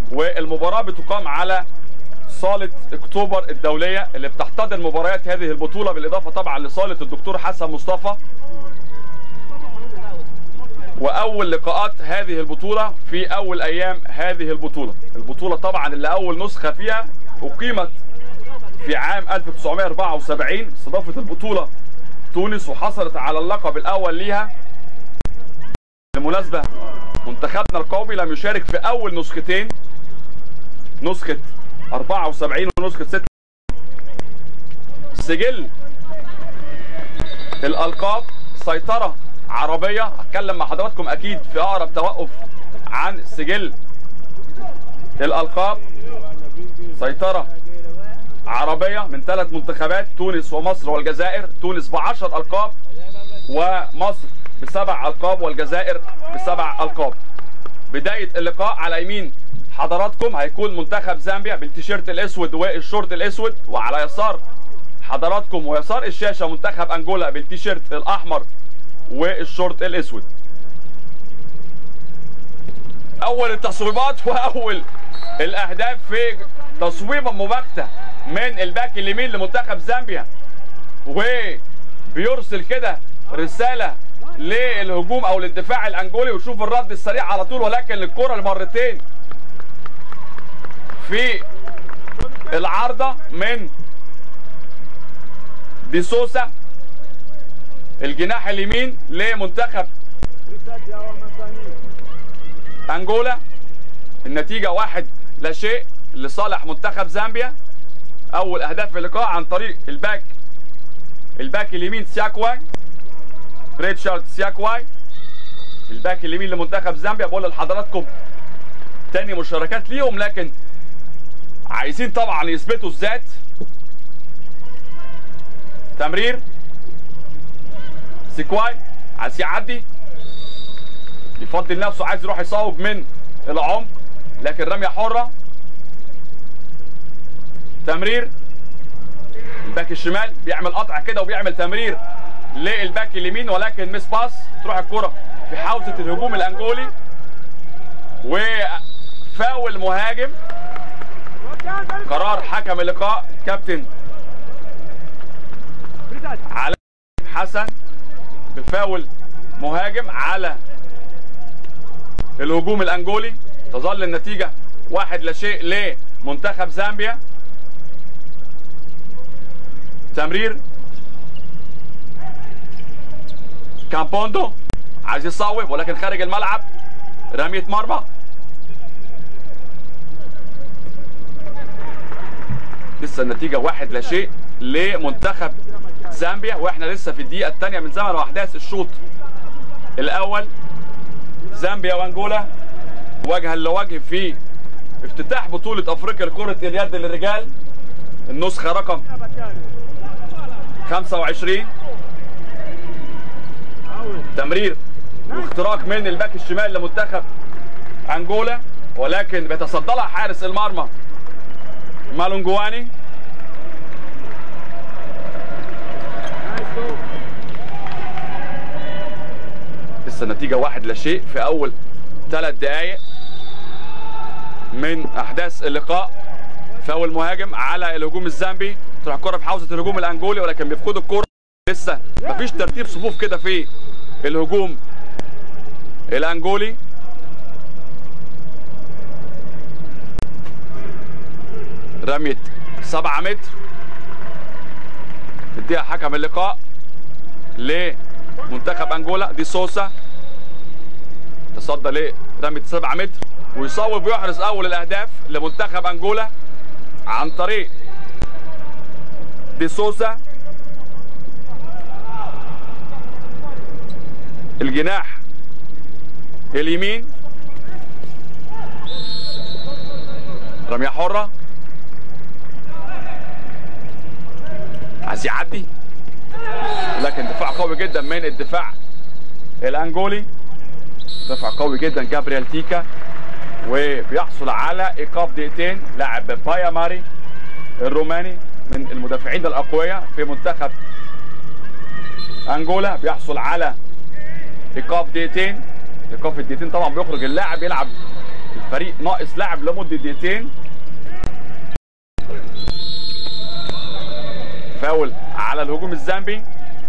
والمباراه بتقام على صاله اكتوبر الدوليه اللي بتحتضن مباريات هذه البطوله بالاضافه طبعا لصاله الدكتور حسن مصطفى واول لقاءات هذه البطوله في اول ايام هذه البطوله البطوله طبعا اللي اول نسخه فيها اقيمت في عام 1974 استضافت البطوله تونس وحصلت على اللقب الاول ليها بالمناسبه منتخبنا القومي لم يشارك في اول نسختين نسخه 74 ونسخه 6 سجل الالقاب سيطره عربيه هتكلم مع حضراتكم اكيد في اقرب توقف عن سجل الالقاب سيطره عربيه من ثلاث منتخبات تونس ومصر والجزائر تونس ب 10 القاب ومصر بسبع القاب والجزائر بسبع القاب بدايه اللقاء على يمين حضراتكم هيكون منتخب زامبيا بالتيشيرت الاسود والشورت الاسود وعلى يسار حضراتكم ويسار الشاشه منتخب انجولا بالتيشيرت الاحمر والشورت الاسود اول التصويبات واول الاهداف في تصويبه مباغته من الباك اليمين لمنتخب زامبيا وبيرسل كده رساله للهجوم او للدفاع الانجولي وشوف الرد السريع على طول ولكن الكره مرتين في العارضه من دي سوسا الجناح اليمين لمنتخب انجولا النتيجه واحد لا شيء لصالح منتخب زامبيا اول اهداف اللقاء عن طريق الباك الباك اليمين سياكواي ريتشارد سياكواي الباك اليمين لمنتخب زامبيا بقول لحضراتكم تاني مشاركات ليهم لكن عايزين طبعا يثبتوا الذات تمرير سيكواي عايز يعدي يفضل نفسه عايز يروح يصوب من العمق لكن رميه حره تمرير الباك الشمال بيعمل قطع كده وبيعمل تمرير للباك اليمين ولكن مس باس تروح الكره في حوزه الهجوم الانجولي وفاول مهاجم قرار حكم اللقاء كابتن علي حسن بفاول مهاجم على الهجوم الانجولي تظل النتيجه واحد لا شيء لمنتخب زامبيا تمرير كامبوندو عايز يصوب ولكن خارج الملعب رميه مرمى لسه النتيجه واحد لا شيء لمنتخب زامبيا واحنا لسه في الدقيقه الثانيه من زمن واحداث الشوط الاول زامبيا وانجولا وجها لوجه في افتتاح بطوله افريقيا لكره اليد للرجال النسخه رقم 25 تمرير واختراق من الباك الشمال لمنتخب انجولا ولكن بيتصدى لها حارس المرمى مالونجواني لسه النتيجه واحد لا شيء في اول ثلاث دقائق من احداث اللقاء فاول مهاجم على الهجوم الزامبي تروح الكره في حوزه الهجوم الانجولي ولكن بيفقدوا الكره لسه مفيش ترتيب صفوف كده في الهجوم الانجولي رمية 7 متر اديها حكم اللقاء لمنتخب انجولا دي سوسا تصدى لرمية 7 متر ويصوب ويحرز اول الاهداف لمنتخب انجولا عن طريق دي سوسا الجناح اليمين رمية حرة عايز يعدي لكن دفاع قوي جدا من الدفاع الانجولي دفاع قوي جدا جابريال تيكا وبيحصل على ايقاف دقيقتين لاعب بايا ماري الروماني من المدافعين الاقوياء في منتخب انجولا بيحصل على ايقاف دقيقتين ايقاف الدقيقتين طبعا بيخرج اللاعب يلعب الفريق ناقص لاعب لمده دقيقتين فاول على الهجوم الزامبي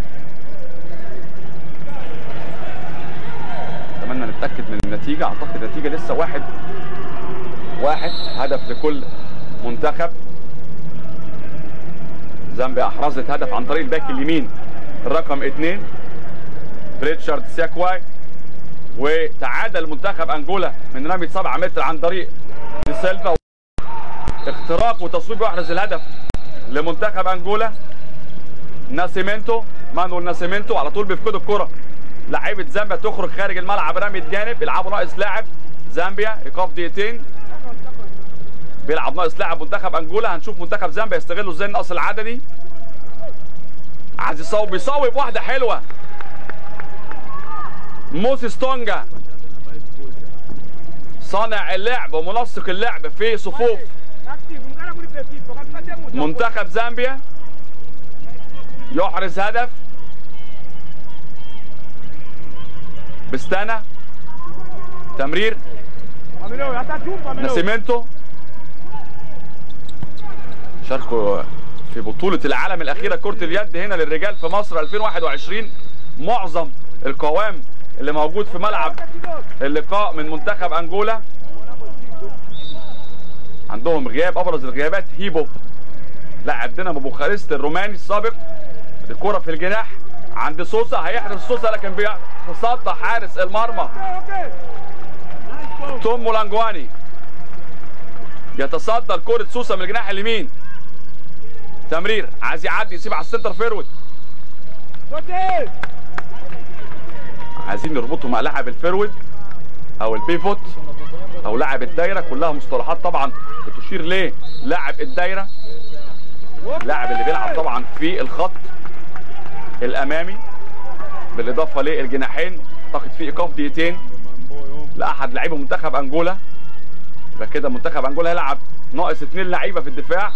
اتمنى نتاكد من النتيجه اعتقد النتيجه لسه واحد واحد هدف لكل منتخب زامبيا احرزت هدف عن طريق الباك اليمين رقم اثنين ريتشارد سياكواي وتعادل منتخب انجولا من رمية 7 متر عن طريق دي سيلفا اختراق وتصويب يحرز الهدف لمنتخب انجولا ناسيمنتو مانويل ناسيمنتو على طول بيفقدوا الكره لعيبه زامبيا تخرج خارج الملعب رمية جانب يلعبوا ناقص لاعب زامبيا ايقاف دقيقتين بيلعب ناقص لاعب منتخب انجولا هنشوف منتخب زامبيا يستغلوا ازاي النقص العددي عايز يصوب بيصوب واحده حلوه موسيس تونجا صانع اللعب ومنسق اللعب في صفوف منتخب زامبيا يحرز هدف بستانا تمرير ناسيمنتو شاركوا في بطولة العالم الأخيرة كرة اليد هنا للرجال في مصر 2021 معظم القوام اللي موجود في ملعب اللقاء من منتخب أنجولا عندهم غياب أبرز الغيابات هيبو لاعب دينامو بوخارست الروماني السابق الكرة في الجناح عند سوسة هيحرز سوسة لكن بيتصدى حارس المرمى توم مولانجواني يتصدى لكرة سوسة من الجناح اليمين تمرير عايز يعدي يسيب على السنتر فيرود عايزين نربطه مع لاعب الفيرود او البيفوت او لاعب الدايره كلها مصطلحات طبعا بتشير ليه لاعب الدايره لاعب اللي بيلعب طبعا في الخط الامامي بالاضافه للجناحين اعتقد في ايقاف دقيقتين لاحد لعيبه منتخب انجولا يبقى كده منتخب انجولا هيلعب ناقص اثنين لعيبه في الدفاع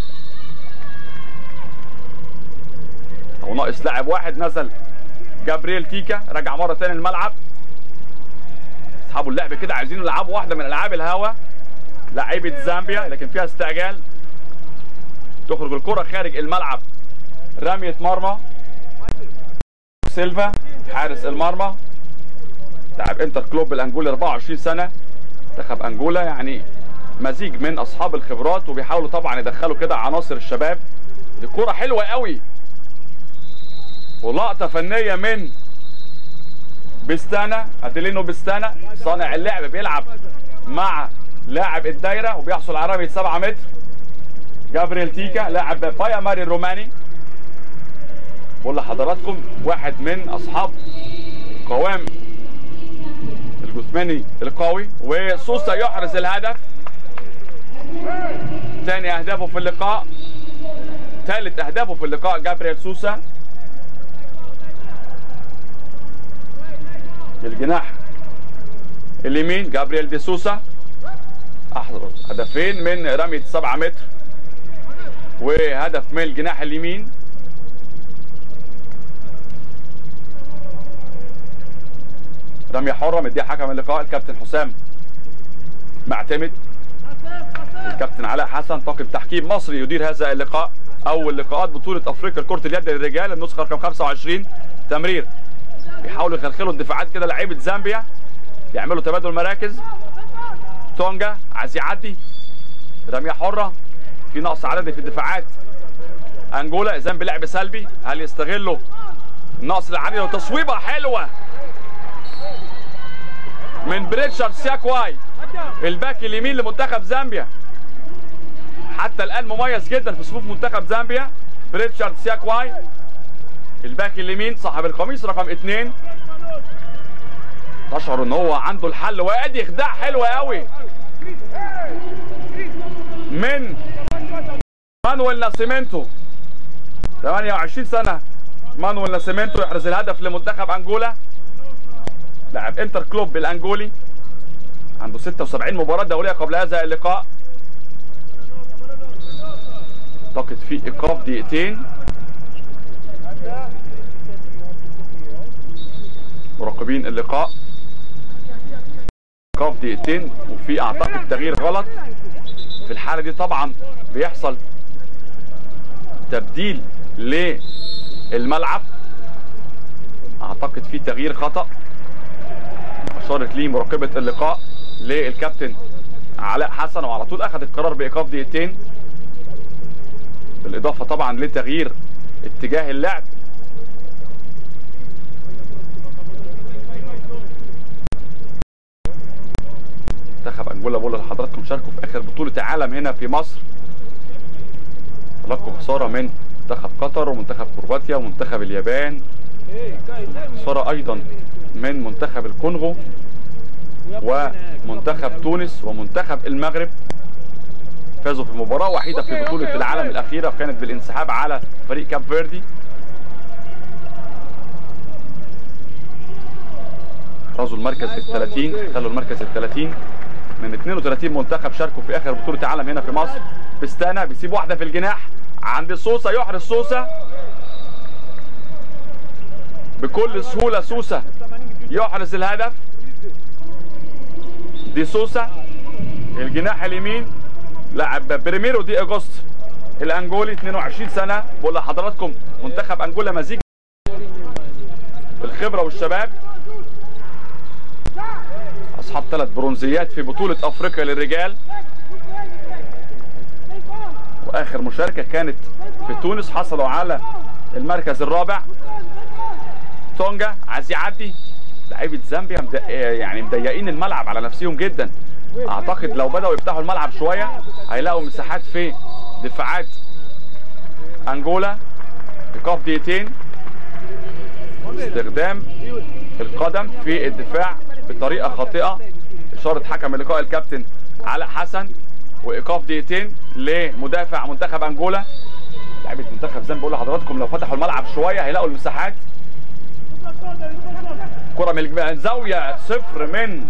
او ناقص لاعب واحد نزل جابرييل تيكا رجع مره ثانيه الملعب اصحابوا اللعب كده عايزين يلعبوا واحده من العاب الهوا لعيبه زامبيا لكن فيها استعجال تخرج الكره خارج الملعب رميه مرمى سيلفا حارس المرمى لاعب انتر كلوب الانجولي 24 سنه منتخب انجولا يعني مزيج من اصحاب الخبرات وبيحاولوا طبعا يدخلوا كده عناصر الشباب دي كوره حلوه قوي ولقطه فنيه من بستانا اديلينو بستانا صانع اللعب بيلعب مع لاعب الدايره وبيحصل على رميه 7 متر جابريل تيكا لاعب بايا ماري الروماني بقول لحضراتكم واحد من اصحاب قوام الجثماني القوي وسوسا يحرز الهدف ثاني اهدافه في اللقاء ثالث اهدافه في اللقاء جابريل سوسا الجناح اليمين جابرييل دي سوسا احضر هدفين من رمية 7 متر وهدف من الجناح اليمين رمية حرة مديها حكم اللقاء الكابتن حسام معتمد الكابتن علاء حسن طاقم تحكيم مصري يدير هذا اللقاء اول لقاءات بطولة افريقيا لكرة اليد للرجال النسخة رقم 25 تمرير بيحاولوا يخلخلوا الدفاعات كده لعيبه زامبيا يعملوا تبادل مراكز تونجا عايز يعدي رميه حره في نقص عددي في الدفاعات انجولا اذا بلعب سلبي هل يستغلوا النقص العددي وتصويبه حلوه من بريتشارد سياكواي الباك اليمين لمنتخب زامبيا حتى الان مميز جدا في صفوف منتخب زامبيا بريتشارد سياكواي الباك اليمين صاحب القميص رقم اثنين تشعر ان هو عنده الحل وادي خداع حلوة قوي من مانويل ناسيمنتو 28 سنة مانويل ناسيمنتو يحرز الهدف لمنتخب انجولا لاعب انتر كلوب الانجولي عنده 76 مباراة دولية قبل هذا اللقاء اعتقد في ايقاف دقيقتين مراقبين اللقاء ايقاف ايقاف دقيقتين وفي اعتقد تغيير غلط في الحاله دي طبعا بيحصل تبديل للملعب اعتقد في تغيير خطا اشارت ليه مراقبه اللقاء للكابتن علاء حسن وعلى طول اخذ القرار بايقاف دقيقتين بالاضافه طبعا لتغيير اتجاه اللعب منتخب انجولا بقول لحضراتكم شاركوا في اخر بطوله عالم هنا في مصر تلقوا خساره من منتخب قطر ومنتخب كرواتيا ومنتخب اليابان خساره ايضا من منتخب الكونغو ومنتخب تونس ومنتخب المغرب فازوا في مباراة وحيدة في بطولة العالم الأخيرة كانت بالانسحاب على فريق كاب فيردي احرزوا المركز ال 30 خلوا المركز ال 30 من 32 منتخب شاركوا في اخر بطولة عالم هنا في مصر بستانا بيسيب واحدة في الجناح عند سوسة يحرز سوسة بكل سهولة سوسة يحرز الهدف دي سوسة الجناح اليمين لاعب بريميرو دي اجوست الانجولي 22 سنة بقول لحضراتكم منتخب انجولا مزيج بالخبرة والشباب اصحاب ثلاث برونزيات في بطولة افريقيا للرجال واخر مشاركة كانت في تونس حصلوا على المركز الرابع تونجا عايز يعدي لعيبه زامبيا مد... يعني مضيقين الملعب على نفسهم جدا اعتقد لو بداوا يفتحوا الملعب شويه هيلاقوا مساحات في دفاعات انجولا ايقاف دقيقتين استخدام القدم في الدفاع بطريقه خاطئه اشاره حكم اللقاء الكابتن علاء حسن وايقاف دقيقتين لمدافع منتخب انجولا لعيبه منتخب زي ما بقول لحضراتكم لو فتحوا الملعب شويه هيلاقوا المساحات كرة من الزاوية صفر من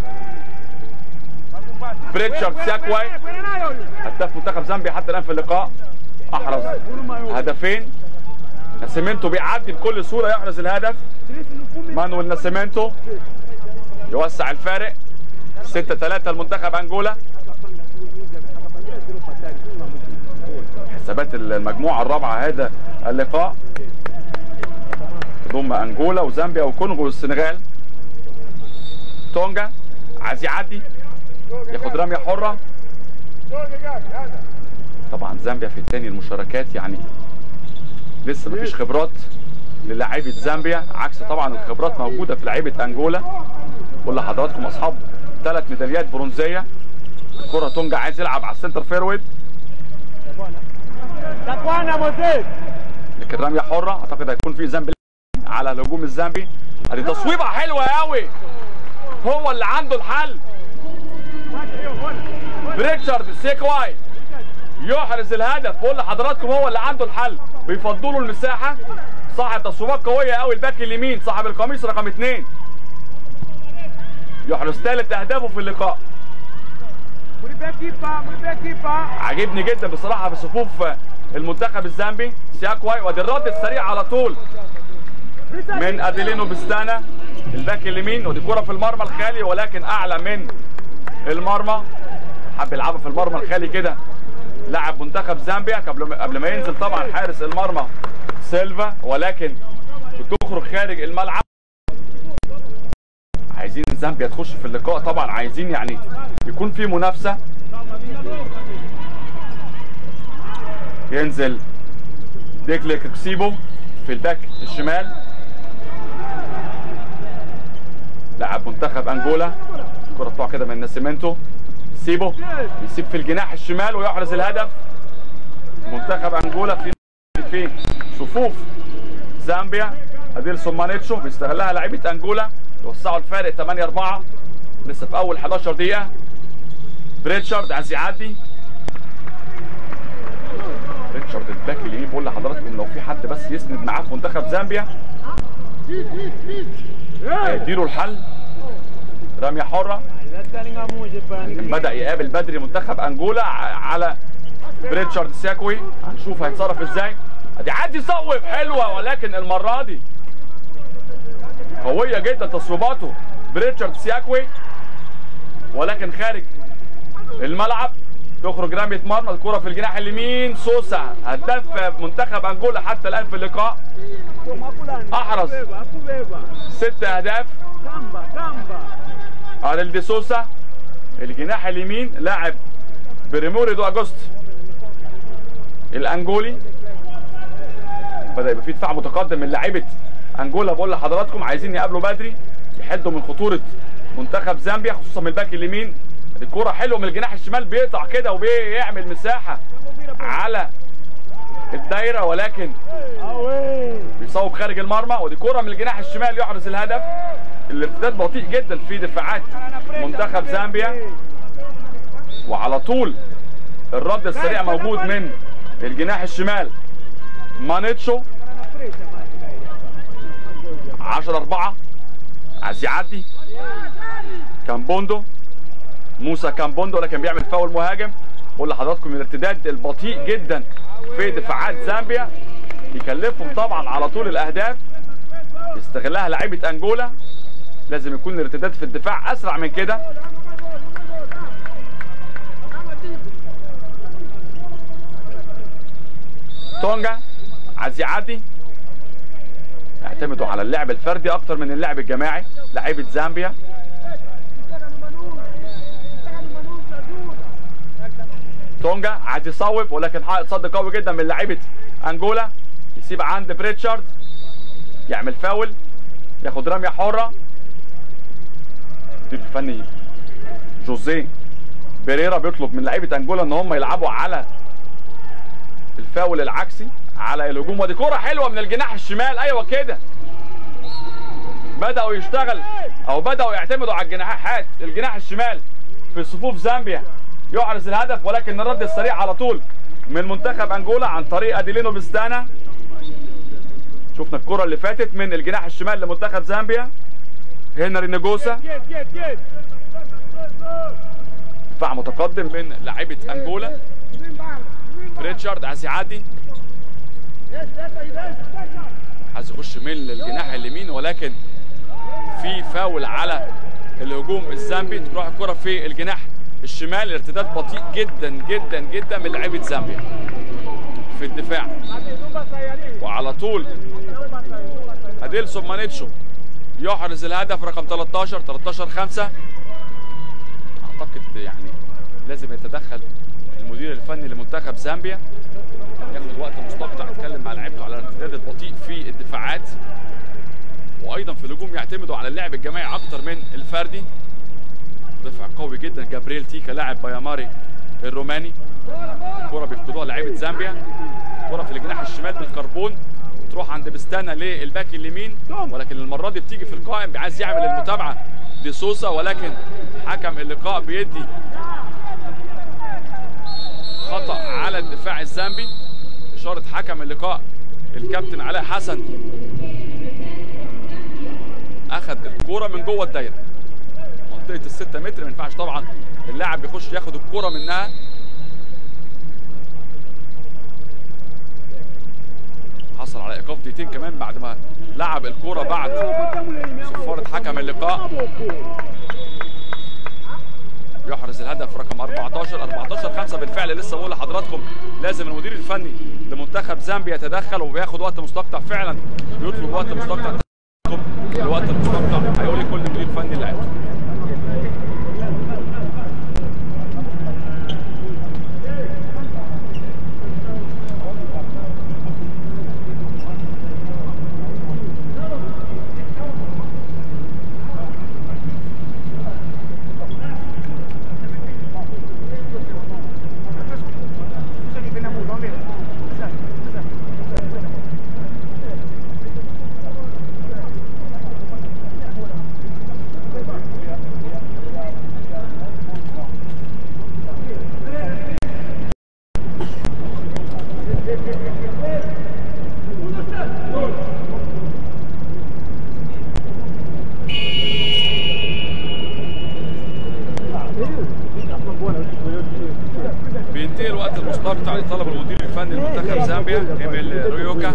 بريتشارد ساكواي هداف منتخب زامبيا حتى الآن في اللقاء أحرز هدفين ناسيمنتو بيعدي بكل سهولة يحرز الهدف مانويل ناسيمنتو يوسع الفارق 6 3 المنتخب أنجولا حسابات المجموعة الرابعة هذا اللقاء تضم انجولا وزامبيا وكونغو والسنغال تونجا عايز يعدي ياخد رميه حره طبعا زامبيا في الثاني المشاركات يعني لسه مفيش خبرات للاعيبه زامبيا عكس طبعا الخبرات موجوده في لعيبه انجولا بقول لحضراتكم اصحاب ثلاث ميداليات برونزيه الكره تونجا عايز يلعب على السنتر فيرويد لكن رميه حره اعتقد هيكون في زامبي على الهجوم الزامبي ادي تصويبه حلوه قوي هو اللي عنده الحل بريتشارد سيكواي يحرز الهدف بقول لحضراتكم هو اللي عنده الحل بيفضلوا له المساحه صاحب تصويبات قويه قوي الباك اليمين صاحب القميص رقم اثنين يحرز ثالث اهدافه في اللقاء عاجبني جدا بصراحه في صفوف المنتخب الزامبي سياكواي وادي الرد السريع على طول من اديلينو بستانا الباك اليمين ودي كرة في المرمى الخالي ولكن اعلى من المرمى حب يلعبها في المرمى الخالي كده لاعب منتخب زامبيا قبل ما قبل ما ينزل طبعا حارس المرمى سيلفا ولكن بتخرج خارج الملعب عايزين زامبيا تخش في اللقاء طبعا عايزين يعني يكون في منافسه ينزل ديكلي كسيبو في الباك الشمال لاعب منتخب انجولا الكره بتقع كده من ناسيمنتو سيبو يسيب في الجناح الشمال ويحرز الهدف منتخب انجولا في في صفوف زامبيا اديلسون مانيتشو بيستغلها لعيبه انجولا يوسعوا الفارق 8 4 لسه في اول 11 دقيقه بريتشارد عايز يعدي ريتشارد الباك اليمين بقول لحضراتكم لو في حد بس يسند معاه في منتخب زامبيا هيديله الحل رميه حره بدا يقابل بدري منتخب انجولا على بريتشارد ساكوي هنشوف هيتصرف ازاي ادي عدي صوب حلوه ولكن المره دي قويه جدا تصويباته بريتشارد سياكوي ولكن خارج الملعب تخرج رمية مرمى الكرة في الجناح اليمين سوسا هداف منتخب انجولا حتى الان في اللقاء احرز ست اهداف اريل دي سوسا الجناح اليمين لاعب بريموري دو اجوست الانجولي بدا يبقى في دفاع متقدم من لعيبه انجولا بقول لحضراتكم عايزين يقابلوا بدري يحدوا من خطوره منتخب زامبيا خصوصا من الباك اليمين الكرة حلوه من الجناح الشمال بيقطع كده وبيعمل مساحه على الدايره ولكن بيصوب خارج المرمى ودي كرة من الجناح الشمال يحرز الهدف الارتداد بطيء جدا في دفاعات منتخب زامبيا وعلى طول الرد السريع موجود من الجناح الشمال مانيتشو 10 4 عايز يعدي كامبوندو موسى كامبوندو لكن بيعمل فاول مهاجم بقول لحضراتكم الارتداد البطيء جدا في دفاعات زامبيا يكلفهم طبعا على طول الاهداف يستغلها لعيبه انجولا لازم يكون الارتداد في الدفاع اسرع من كده تونجا عايز يعدي يعتمدوا على اللعب الفردي اكتر من اللعب الجماعي لعيبه زامبيا تونجا عايز يصوب ولكن حائط صد قوي جدا من لعيبه انجولا يسيب عند بريتشارد يعمل فاول ياخد رميه حره المدير الفني جوزيه بيريرا بيطلب من لعيبه انجولا ان هم يلعبوا على الفاول العكسي على الهجوم ودي كرة حلوة من الجناح الشمال ايوه كده بدأوا يشتغل او بدأوا يعتمدوا على الجناحات الجناح الشمال في صفوف زامبيا يحرز الهدف ولكن الرد السريع على طول من منتخب انجولا عن طريق اديلينو بستانا شفنا الكرة اللي فاتت من الجناح الشمال لمنتخب زامبيا هنري نجوسا دفاع متقدم من لاعيبة انجولا ريتشارد عايز يعدي عايز يخش من الجناح اليمين ولكن في فاول على الهجوم الزامبي تروح الكرة في الجناح الشمال ارتداد بطيء جدا جدا جدا من لعيبه زامبيا في الدفاع وعلى طول اديلسون مانيتشو يحرز الهدف رقم 13 13 5 اعتقد يعني لازم يتدخل المدير الفني لمنتخب زامبيا ياخد وقت مستقطع يتكلم مع لعيبته على الارتداد البطيء في الدفاعات وايضا في الهجوم يعتمدوا على اللعب الجماعي اكتر من الفردي دفع قوي جدا جابرييل تيكا لاعب باياماري الروماني الكرة بيفقدوها لعيبه زامبيا كرة في الجناح الشمال بالكربون تروح عند بستانا للباك اليمين ولكن المره دي بتيجي في القائم عايز يعمل المتابعه دي سوسا ولكن حكم اللقاء بيدي خطا على الدفاع الزامبي اشاره حكم اللقاء الكابتن علاء حسن اخذ الكوره من جوه الدايره منطقه الستة متر ما ينفعش طبعا اللاعب بيخش ياخد الكوره منها حصل على ايقاف دقيقتين كمان بعد ما لعب الكوره بعد صفاره حكم اللقاء يحرز الهدف رقم 14 14 5 بالفعل لسه بقول لحضراتكم لازم المدير الفني لمنتخب زامبيا يتدخل وبياخد وقت مستقطع فعلا بيطلب وقت مستقطع الوقت المستقطع هيقول لي كل مدير فني لعبته بينتهي الوقت المستقطع لطلب المدير الفني لمنتخب زامبيا ايميل ريوكا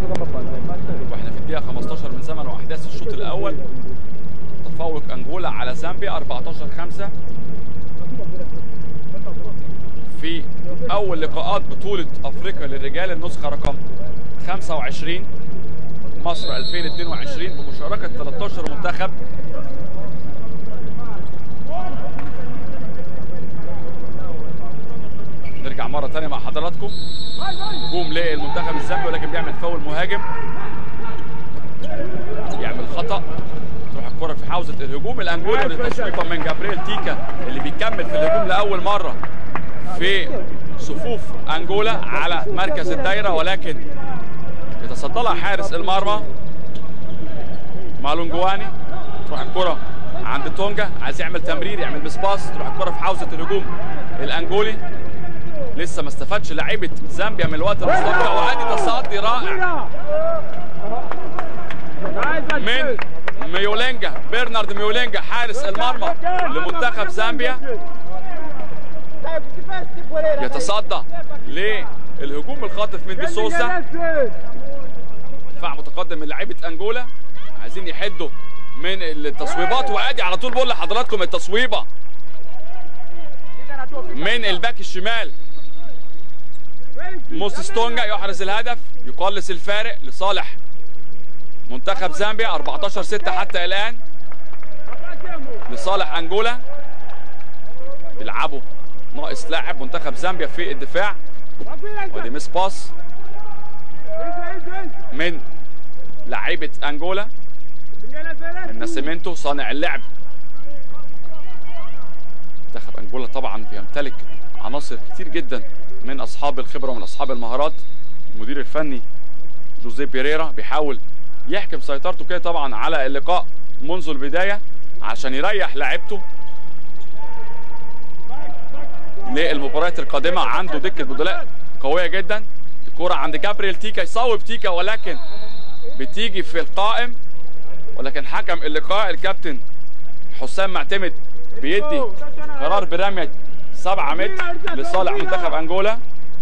واحنا في الدقيقه 15 من زمن واحداث الشوط الاول تفوق انجولا على على زامبيا 14 5 في اول لقاءات بطولة افريقيا للرجال النسخة رقم 25 مصر 2022 بمشاركة 13 منتخب نرجع مرة تانية مع حضراتكم هجوم للمنتخب الزامبي ولكن بيعمل فاول مهاجم يعمل خطأ تروح الكرة في حوزة الهجوم الأنجولي ولتصويبة من جابريل تيكا اللي بيكمل في الهجوم لأول مرة في صفوف أنجولا على مركز الدايرة ولكن يتصدى لها حارس المرمى مالونجواني تروح الكرة عند تونجا عايز يعمل تمرير يعمل بسباس تروح الكرة في حوزة الهجوم الأنجولي لسه ما استفادش لعيبة زامبيا من الوقت المستقبل وادي تصدي رائع من ميولينجا برنارد ميولينجا حارس المرمى لمنتخب زامبيا يتصدى للهجوم الخاطف من دي سوسا دفاع متقدم من لعيبه انجولا عايزين يحدوا من التصويبات وادي على طول بقول لحضراتكم التصويبه من الباك الشمال موسيس تونجا يحرز الهدف يقلص الفارق لصالح منتخب زامبيا 14 6 حتى الان لصالح انجولا بيلعبوا ناقص لاعب منتخب زامبيا في الدفاع ودي مس باس من لعيبه انجولا الناسيمنتو صانع اللعب منتخب انجولا طبعا بيمتلك عناصر كتير جدا من اصحاب الخبره ومن اصحاب المهارات المدير الفني جوزيه بيريرا بيحاول يحكم سيطرته كده طبعا على اللقاء منذ البدايه عشان يريح لاعيبته للمباريات القادمه عنده دكه بدلاء قويه جدا الكره عند جابريل تيكا يصوب تيكا ولكن بتيجي في القائم ولكن حكم اللقاء الكابتن حسام معتمد بيدي قرار برميه 7 متر لصالح منتخب انجولا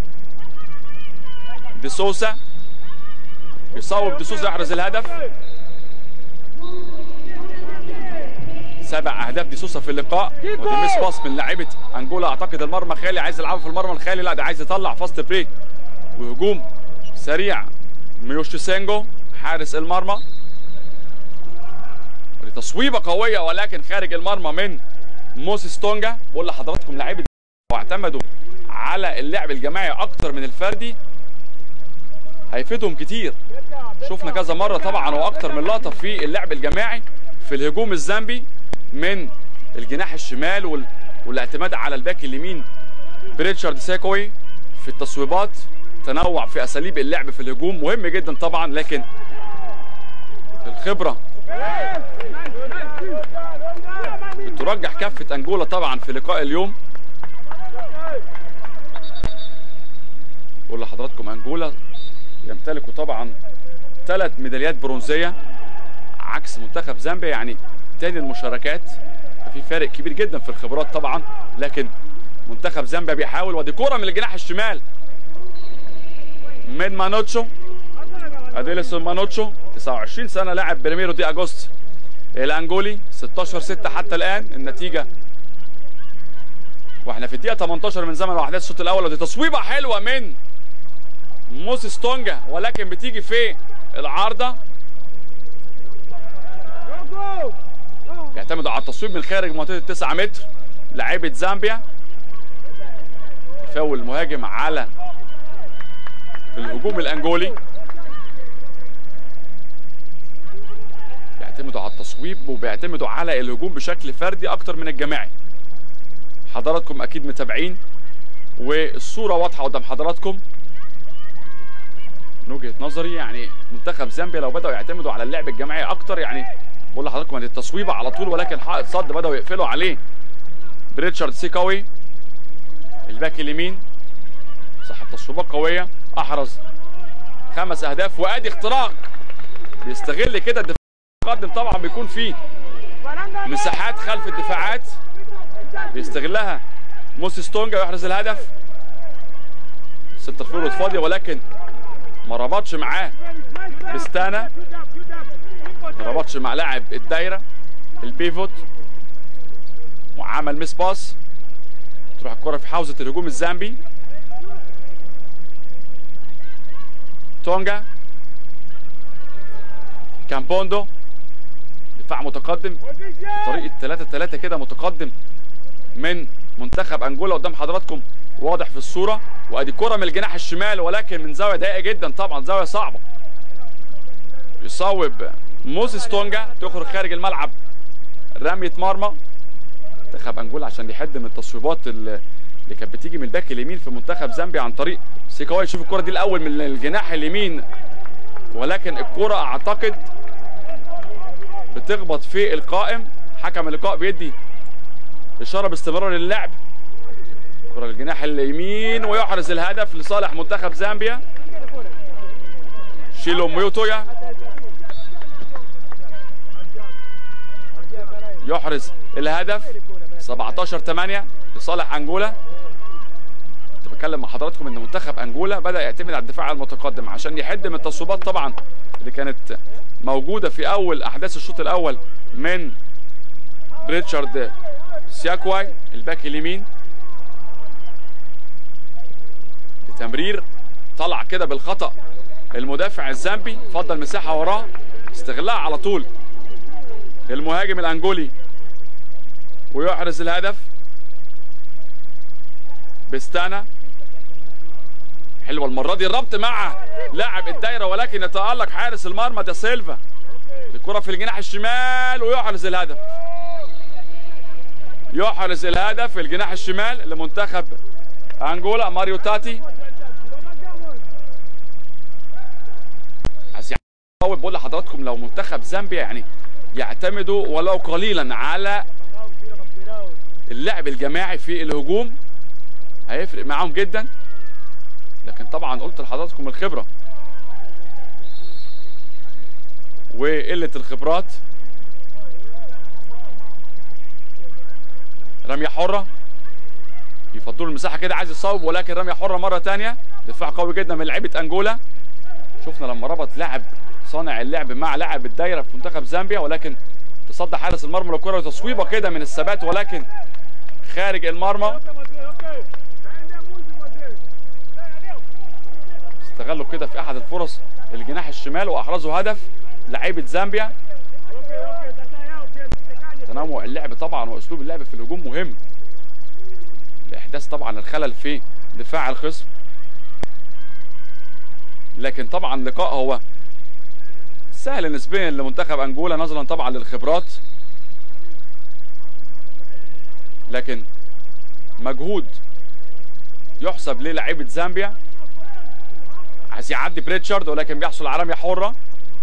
دي سوسا يصوب دي سوسا يحرز الهدف سبع اهداف دي سوسا في اللقاء ودي مس باس من لعيبه انجولا اعتقد المرمى خالي عايز يلعبه في المرمى الخالي لا ده عايز يطلع فاست بريك وهجوم سريع ميوشي سينجو حارس المرمى ودي تصويبه قويه ولكن خارج المرمى من موسيس تونجا بقول لحضراتكم لعيبه واعتمدوا على اللعب الجماعي اكتر من الفردي هيفيدهم كتير شفنا كذا مره طبعا واكتر من لقطه في اللعب الجماعي في الهجوم الزامبي من الجناح الشمال وال... والاعتماد على الباك اليمين بريتشارد ساكوي في التصويبات تنوع في اساليب اللعب في الهجوم مهم جدا طبعا لكن الخبره بترجح كفه انجولا طبعا في لقاء اليوم بقول لحضراتكم انجولا يمتلكوا طبعا ثلاث ميداليات برونزيه عكس منتخب زامبيا يعني تاني المشاركات في فارق كبير جدا في الخبرات طبعا لكن منتخب زامبيا بيحاول ودي كوره من الجناح الشمال من مانوتشو اديلسون مانوتشو 29 سنه لاعب بريميرو دي اجوست الانجولي 16 6 حتى الان النتيجه واحنا في الدقيقه 18 من زمن احداث الشوط الاول ودي تصويبه حلوه من موسيس تونجا ولكن بتيجي في العارضه بيعتمدوا على التصويب من خارج منطقه 9 متر لعيبه زامبيا فاول المهاجم على الهجوم الانجولي بيعتمدوا على التصويب وبيعتمدوا على الهجوم بشكل فردي اكتر من الجماعي حضراتكم اكيد متابعين والصوره واضحه قدام حضراتكم من وجهه نظري يعني منتخب زامبيا لو بداوا يعتمدوا على اللعب الجماعي اكتر يعني بقول لحضراتكم ان التصويبه على طول ولكن حائط صد بداوا يقفلوا عليه بريتشارد سيكاوي الباك اليمين صاحب تصويبات قويه احرز خمس اهداف وادي اختراق بيستغل كده الدفاع المقدم طبعا بيكون فيه مساحات خلف الدفاعات بيستغلها موسيس تونجا يحرز الهدف سنتر فورورد فاضيه ولكن ما ربطش معاه بستانا ما ربطش مع لاعب الدايره البيفوت وعمل ميس باس تروح الكره في حوزه الهجوم الزامبي تونجا كامبوندو دفاع متقدم طريقه 3 3 كده متقدم من منتخب انجولا قدام حضراتكم واضح في الصوره وادي كره من الجناح الشمال ولكن من زاويه ضيقه جدا طبعا زاويه صعبه يصوب موسيس تونجا تخرج خارج الملعب رميه مرمى منتخب انجولا عشان يحد من التصويبات اللي كانت بتيجي من الباك اليمين في منتخب زامبيا عن طريق سيكاواي شوف الكره دي الاول من الجناح اليمين ولكن الكره اعتقد بتخبط في القائم حكم اللقاء بيدي اشاره باستمرار للعب كره الجناح اليمين ويحرز الهدف لصالح منتخب زامبيا شيلو ميوتويا يحرز الهدف 17 8 لصالح انجولا كنت بتكلم مع حضراتكم ان منتخب انجولا بدا يعتمد على الدفاع المتقدم عشان يحد من التصويبات طبعا اللي كانت موجوده في اول احداث الشوط الاول من ريتشارد سياكواي الباك اليمين تمرير طلع كده بالخطا المدافع الزامبي فضل مساحه وراه استغلها على طول المهاجم الانجولي ويحرز الهدف بستانا حلوه المره دي الربط مع لاعب الدايره ولكن يتالق حارس المرمى دا سيلفا الكره في الجناح الشمال ويحرز الهدف يحرز الهدف في الجناح الشمال لمنتخب انجولا ماريو تاتي عايز بقول لحضراتكم لو منتخب زامبيا يعني يعتمدوا ولو قليلا على اللعب الجماعي في الهجوم هيفرق معاهم جدا لكن طبعا قلت لحضراتكم الخبره وقله الخبرات رميه حره يفضلوا المساحه كده عايز يصوب ولكن رميه حره مره ثانيه دفاع قوي جدا من لعيبه انجولا شفنا لما ربط لاعب صانع اللعب مع لاعب الدايره في منتخب زامبيا ولكن تصدى حارس المرمى للكره وتصويبه كده من الثبات ولكن خارج المرمى استغلوا كده في احد الفرص الجناح الشمال واحرزوا هدف لعيبه زامبيا تنوع اللعب طبعا واسلوب اللعب في الهجوم مهم لاحداث طبعا الخلل في دفاع الخصم لكن طبعا لقاء هو سهل نسبيا لمنتخب انجولا نظرا طبعا للخبرات لكن مجهود يحسب للاعيبه زامبيا عايز يعدي بريتشارد ولكن بيحصل على رميه حره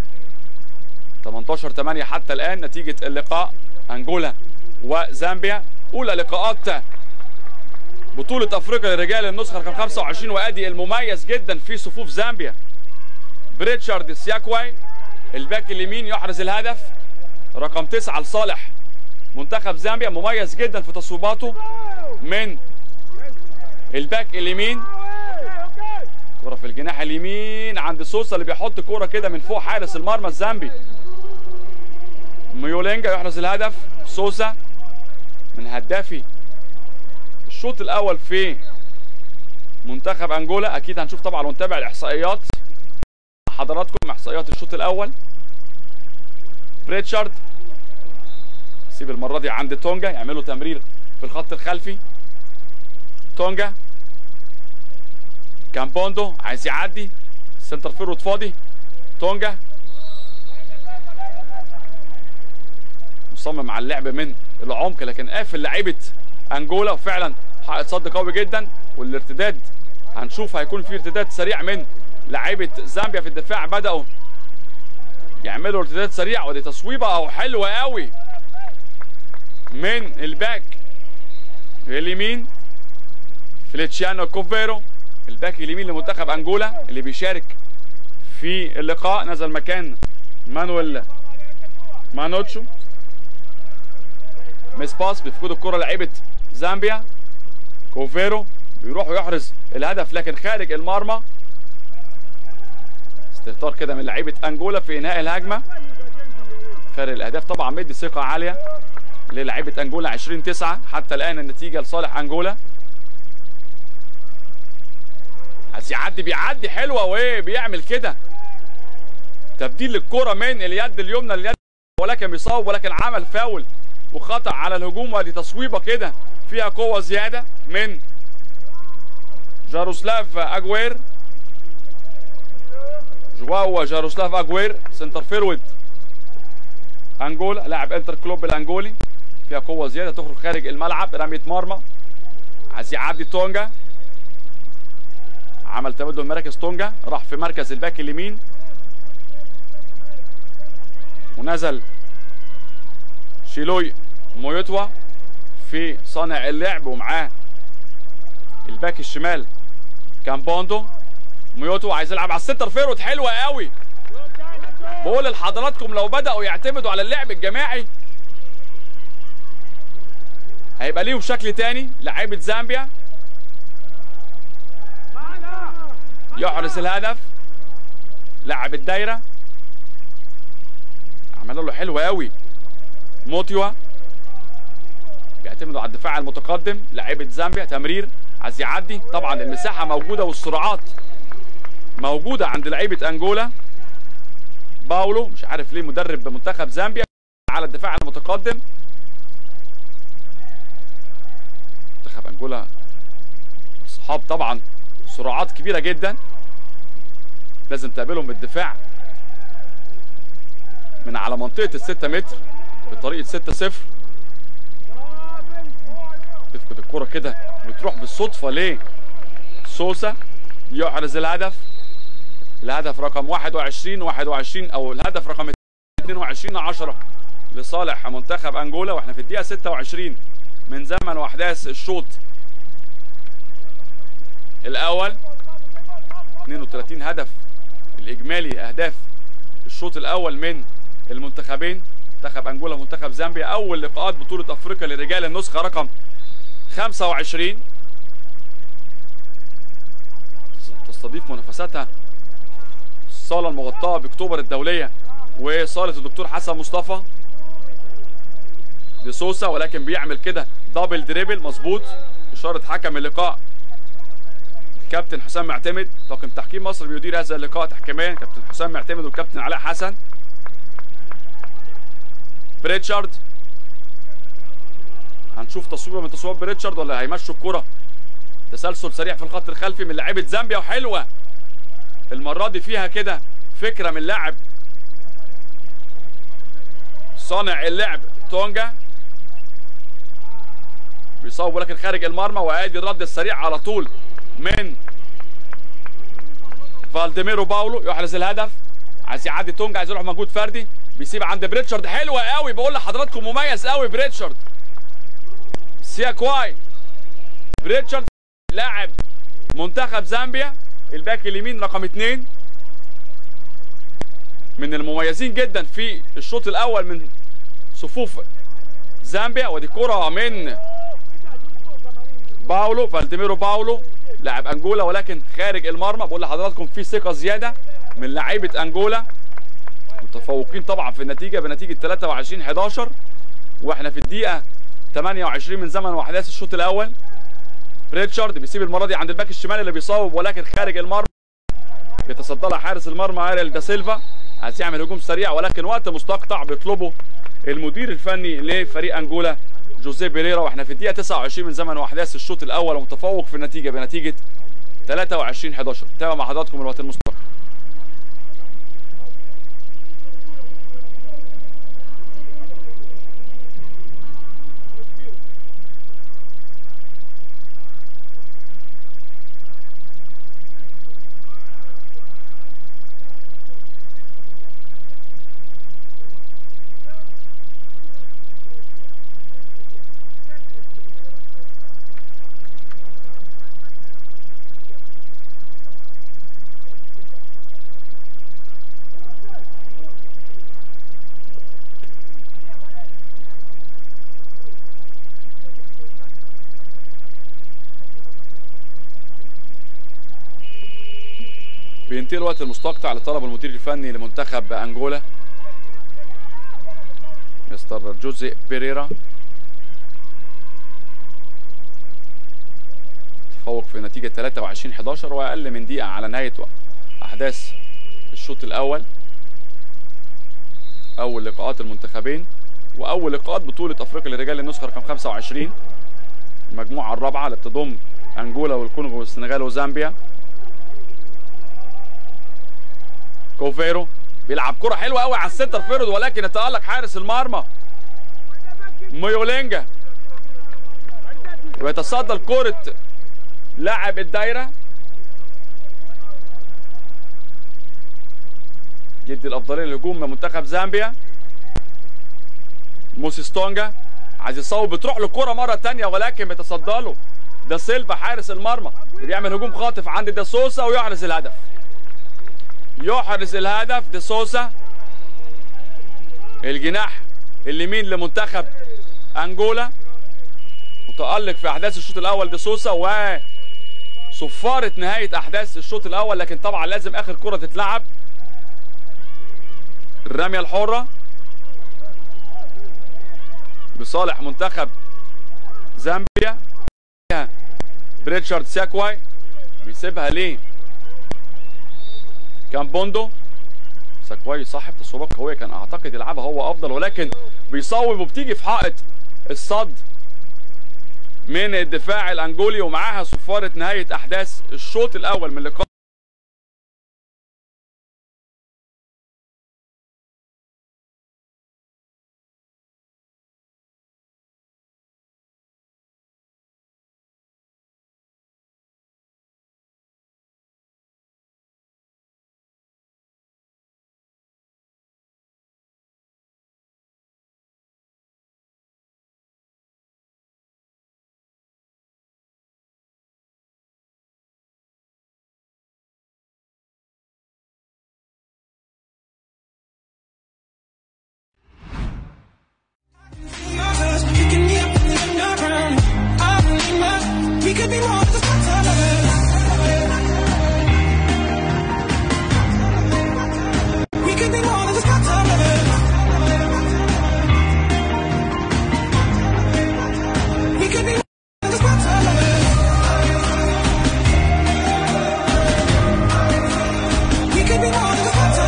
18 8 حتى الان نتيجه اللقاء انجولا وزامبيا اولى لقاءات بطولة افريقيا للرجال النسخة رقم 25 وادي المميز جدا في صفوف زامبيا بريتشارد سياكواي الباك اليمين يحرز الهدف رقم 9 لصالح منتخب زامبيا مميز جدا في تصويباته من الباك اليمين كرة في الجناح اليمين عند سوسا اللي بيحط كرة كده من فوق حارس المرمى الزامبي ميولينجا يحرز الهدف سوسا من هدافي الشوط الاول في منتخب انجولا اكيد هنشوف طبعا ونتابع الاحصائيات حضراتكم احصائيات الشوط الاول بريتشارد سيب المره دي عند تونجا يعملوا تمرير في الخط الخلفي تونجا كامبوندو عايز يعدي سنتر فيرود فاضي تونجا مصمم على اللعب من العمق لكن قافل لعيبه انجولا وفعلا حقق صد قوي جدا والارتداد هنشوف هيكون في ارتداد سريع من لعيبه زامبيا في الدفاع بداوا يعملوا ارتداد سريع ودي تصويبه او حلوه قوي من الباك اليمين فليتشيانو كوفيرو الباك اليمين لمنتخب انجولا اللي بيشارك في اللقاء نزل مكان مانويل مانوتشو ميس باس بيفقدوا الكره لعيبه زامبيا كوفيرو بيروح ويحرز الهدف لكن خارج المرمى استهتار كده من لعيبه انجولا في انهاء الهجمه فرق الاهداف طبعا مدي ثقه عاليه للاعيبه انجولا 20 9 حتى الان النتيجه لصالح انجولا عايز يعدي بيعدي حلوه وايه بيعمل كده تبديل الكره من اليد اليمنى لليد ولكن بيصوب ولكن عمل فاول وخطا على الهجوم ودي تصويبه كده فيها قوه زياده من جاروسلاف اجوير جواو جاروسلاف اجوير سنتر فيرود انجولا لاعب انتر كلوب الانجولي فيها قوه زياده تخرج خارج الملعب رميه مرمى عايز يعدي تونجا عمل تبادل مراكز تونجا راح في مركز الباك اليمين ونزل شيلوي مويوتوا في صانع اللعب ومعاه الباك الشمال كامبوندو مويوتو عايز يلعب على السنتر فيرود حلوه قوي بقول لحضراتكم لو بداوا يعتمدوا على اللعب الجماعي هيبقى ليهم شكل تاني لعيبه زامبيا يحرز الهدف لاعب الدايره عمل له حلو قوي موتيوا بيعتمدوا على الدفاع المتقدم لعيبه زامبيا تمرير عايز يعدي طبعا المساحه موجوده والسرعات موجوده عند لعيبه انجولا باولو مش عارف ليه مدرب منتخب زامبيا على الدفاع المتقدم منتخب انجولا اصحاب طبعا سرعات كبيره جدا لازم تقابلهم بالدفاع من على منطقه الستة متر بطريقه 6 0 تفقد الكرة كده وتروح بالصدفة ليه سوسة يحرز الهدف الهدف رقم 21 21 او الهدف رقم 22 10 لصالح منتخب انجولا واحنا في الدقيقة 26 من زمن واحداث الشوط الاول 32 هدف الاجمالي اهداف الشوط الاول من المنتخبين منتخب انجولا ومنتخب زامبيا اول لقاءات بطولة افريقيا للرجال النسخة رقم 25 تستضيف منافساتها الصالة المغطاة باكتوبر الدولية وصالة الدكتور حسن مصطفى دي سوسا ولكن بيعمل كده دبل دريبل مظبوط اشارة حكم اللقاء الكابتن حسام معتمد طاقم تحكيم مصر بيدير هذا اللقاء تحكيميا كابتن حسام معتمد والكابتن علاء حسن بريتشارد هنشوف تصويبه من تصويب بريتشارد ولا هيمشوا الكرة تسلسل سريع في الخط الخلفي من لعيبه زامبيا وحلوه المره دي فيها كده فكره من لاعب صانع اللعب تونجا بيصوب ولكن خارج المرمى وادي الرد السريع على طول من فالديميرو باولو يحرز الهدف عايز يعدي تونجا عايز يروح مجهود فردي بيسيب عند بريتشارد حلوه قوي بقول لحضراتكم مميز قوي بريتشارد سياكواي بريتشارد لاعب منتخب زامبيا الباك اليمين رقم اثنين من المميزين جدا في الشوط الاول من صفوف زامبيا ودي كرة من باولو فالديميرو باولو لاعب انجولا ولكن خارج المرمى بقول لحضراتكم في ثقة زيادة من لعيبة انجولا متفوقين طبعا في النتيجة بنتيجة 23 11 واحنا في الدقيقة 28 من زمن واحداث الشوط الاول ريتشارد بيسيب المره دي عند الباك الشمال اللي بيصوب ولكن خارج المرمى بيتصدى لها حارس المرمى اريل دا سيلفا عايز يعمل هجوم سريع ولكن وقت مستقطع بيطلبه المدير الفني لفريق انجولا جوزيه بيريرا واحنا في الدقيقه 29 من زمن واحداث الشوط الاول ومتفوق في النتيجه بنتيجه 23 11 تابع مع حضراتكم الوقت المستقبل بينتهي الوقت المستقطع لطلب المدير الفني لمنتخب انجولا مستر جوزي بيريرا تفوق في نتيجة 23 11 وأقل من دقيقة على نهاية أحداث الشوط الأول أول لقاءات المنتخبين وأول لقاءات بطولة أفريقيا للرجال النسخة رقم 25 المجموعة الرابعة اللي بتضم أنجولا والكونغو والسنغال وزامبيا كوفيرو بيلعب كرة حلوة قوي على السنتر فيرود ولكن يتألق حارس المرمى ميولينجا ويتصدى لكرة لاعب الدايرة يدي الأفضلية للهجوم من منتخب زامبيا موسيس تونجا عايز يصوب بتروح له الكرة مرة تانية ولكن بيتصدى له ده سيلفا حارس المرمى اللي بيعمل هجوم خاطف عند دا سوسا ويحرز الهدف يحرز الهدف دي سوسا الجناح اليمين لمنتخب انجولا متألق في احداث الشوط الاول دي سوسا و صفارة نهاية احداث الشوط الاول لكن طبعا لازم اخر كرة تتلعب الرمية الحرة بصالح منتخب زامبيا بريتشارد ساكواي بيسيبها ليه كان بوندو ساكواي صاحب تصويبات قويه كان اعتقد يلعبها هو افضل ولكن بيصوب وبتيجي في حائط الصد من الدفاع الانجولي ومعاها صفاره نهايه احداث الشوط الاول من اللقاء We could be more than just We could be more than just We could be more than just We could be more than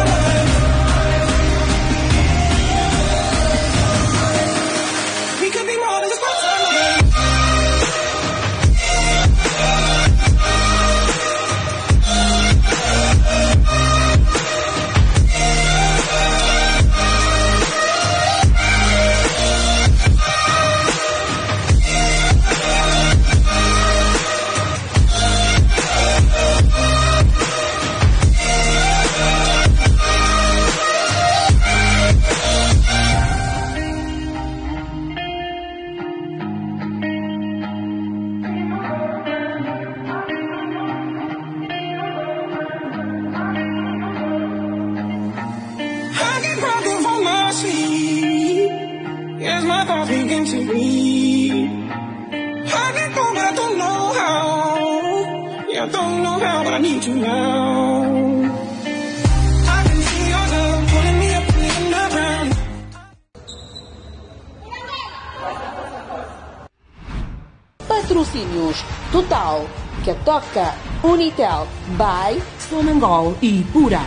just We could be more than just I get broken from my sleep. Yes, my thoughts begin to bleed. I get home, but I don't know how. Yeah, I don't know how, but I need you now. I can see your love pulling me up in the underground. Patrocínios Total, Catoca, Unitel, By, Sonangol e Pura.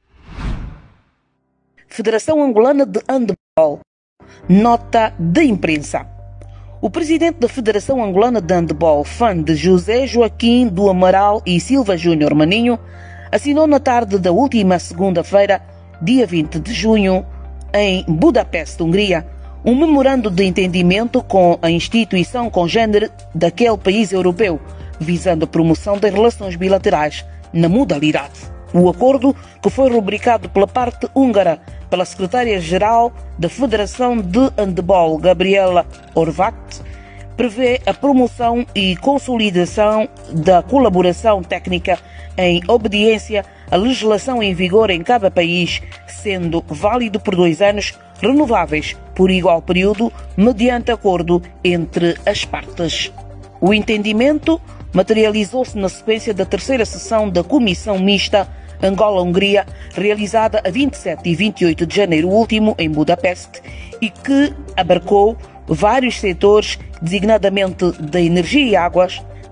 Federação Angolana de Handball. Nota de imprensa. O presidente da Federação Angolana de Handball, fã de José Joaquim do Amaral e Silva Júnior Maninho, assinou na tarde da última segunda-feira, dia 20 de junho, em Budapeste, Hungria, um memorando de entendimento com a instituição congênere daquele país europeu, visando a promoção das relações bilaterais na modalidade. O acordo, que foi rubricado pela parte húngara pela secretária-geral da Federação de Handball, Gabriela Orvat, prevê a promoção e consolidação da colaboração técnica em obediência à legislação em vigor em cada país, sendo válido por dois anos, renováveis por igual período, mediante acordo entre as partes. O entendimento materializou-se na sequência da terceira sessão da Comissão Mista Angola-Hungria, realizada a 27 e 28 de janeiro último em Budapeste e que abarcou vários setores, designadamente da energia e águas,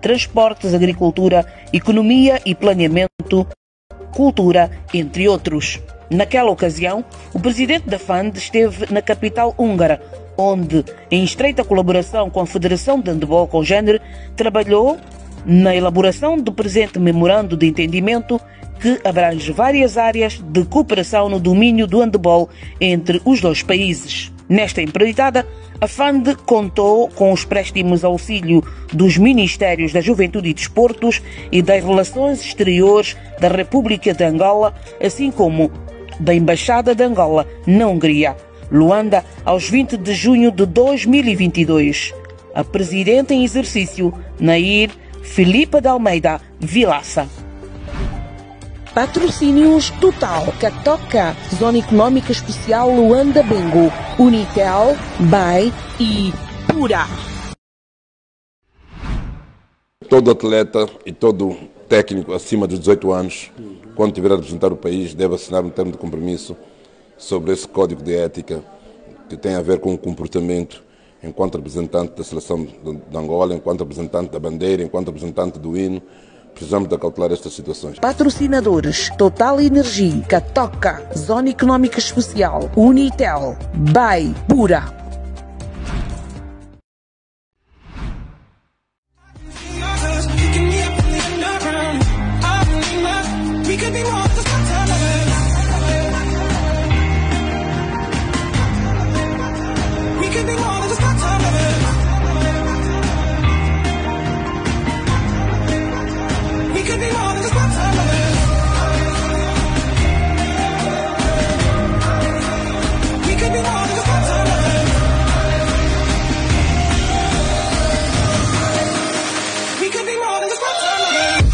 transportes, agricultura, economia e planeamento, cultura, entre outros. Naquela ocasião, o presidente da FAND esteve na capital húngara, onde, em estreita colaboração com a Federação de Handebol Congênere, trabalhou na elaboração do presente memorando de entendimento que abrange várias áreas de cooperação no domínio do handebol entre os dois países. Nesta empreitada, a FAND contou com os préstimos auxílio dos Ministérios da Juventude e Desportos e das Relações Exteriores da República de Angola, assim como da Embaixada de Angola na Hungria. Luanda, aos 20 de junho de 2022. A presidente em exercício, Nair Filipa de Almeida Vilaça. Patrocínios Total, Catoca, Zona Econômica Especial Luanda Bengo, Unitel, BAI e Pura. Todo atleta e todo técnico acima dos 18 anos, quando tiver a representar o país, deve assinar um termo de compromisso sobre esse código de ética que tem a ver com o comportamento enquanto representante da seleção de Angola, enquanto representante da bandeira, enquanto representante do hino. Precisamos de acautelar estas situações. Patrocinadores Total Energia, Catoca, Zona Econômica Especial, Unitel, BAI, Pura. Picking me up in the underground. I believe that we could be more than just lovers. We could be more than just lovers. We could be more than just lovers. We could be more than just lovers. We could be more than just lovers.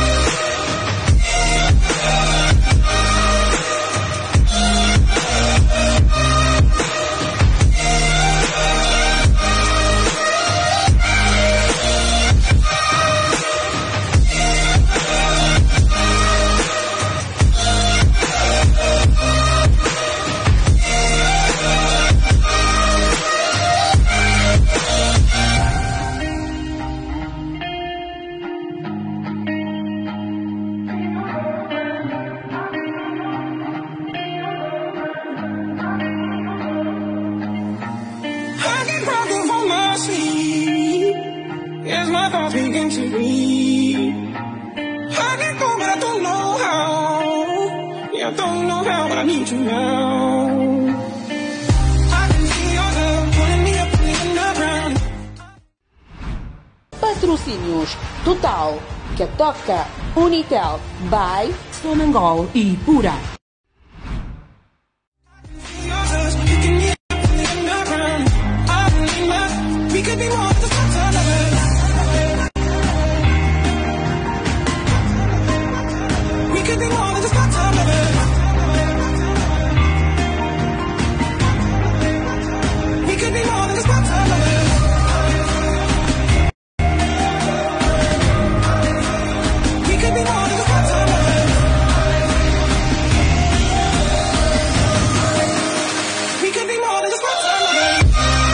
I get broken from my sleep. As my thoughts begin to read. I can go, but I don't know how. Yeah, I don't know how, but I need you now. I can see your love pulling me up in the underground. Patrocínios Total, Catoca, Unitel, BAI, Sonangol e Pura. See your touch picking me up in the underground. I believe that we could be more than just lovers. We could be more than just lovers. We could be more than just lovers. We could be more than just lovers. We could be more than just lovers.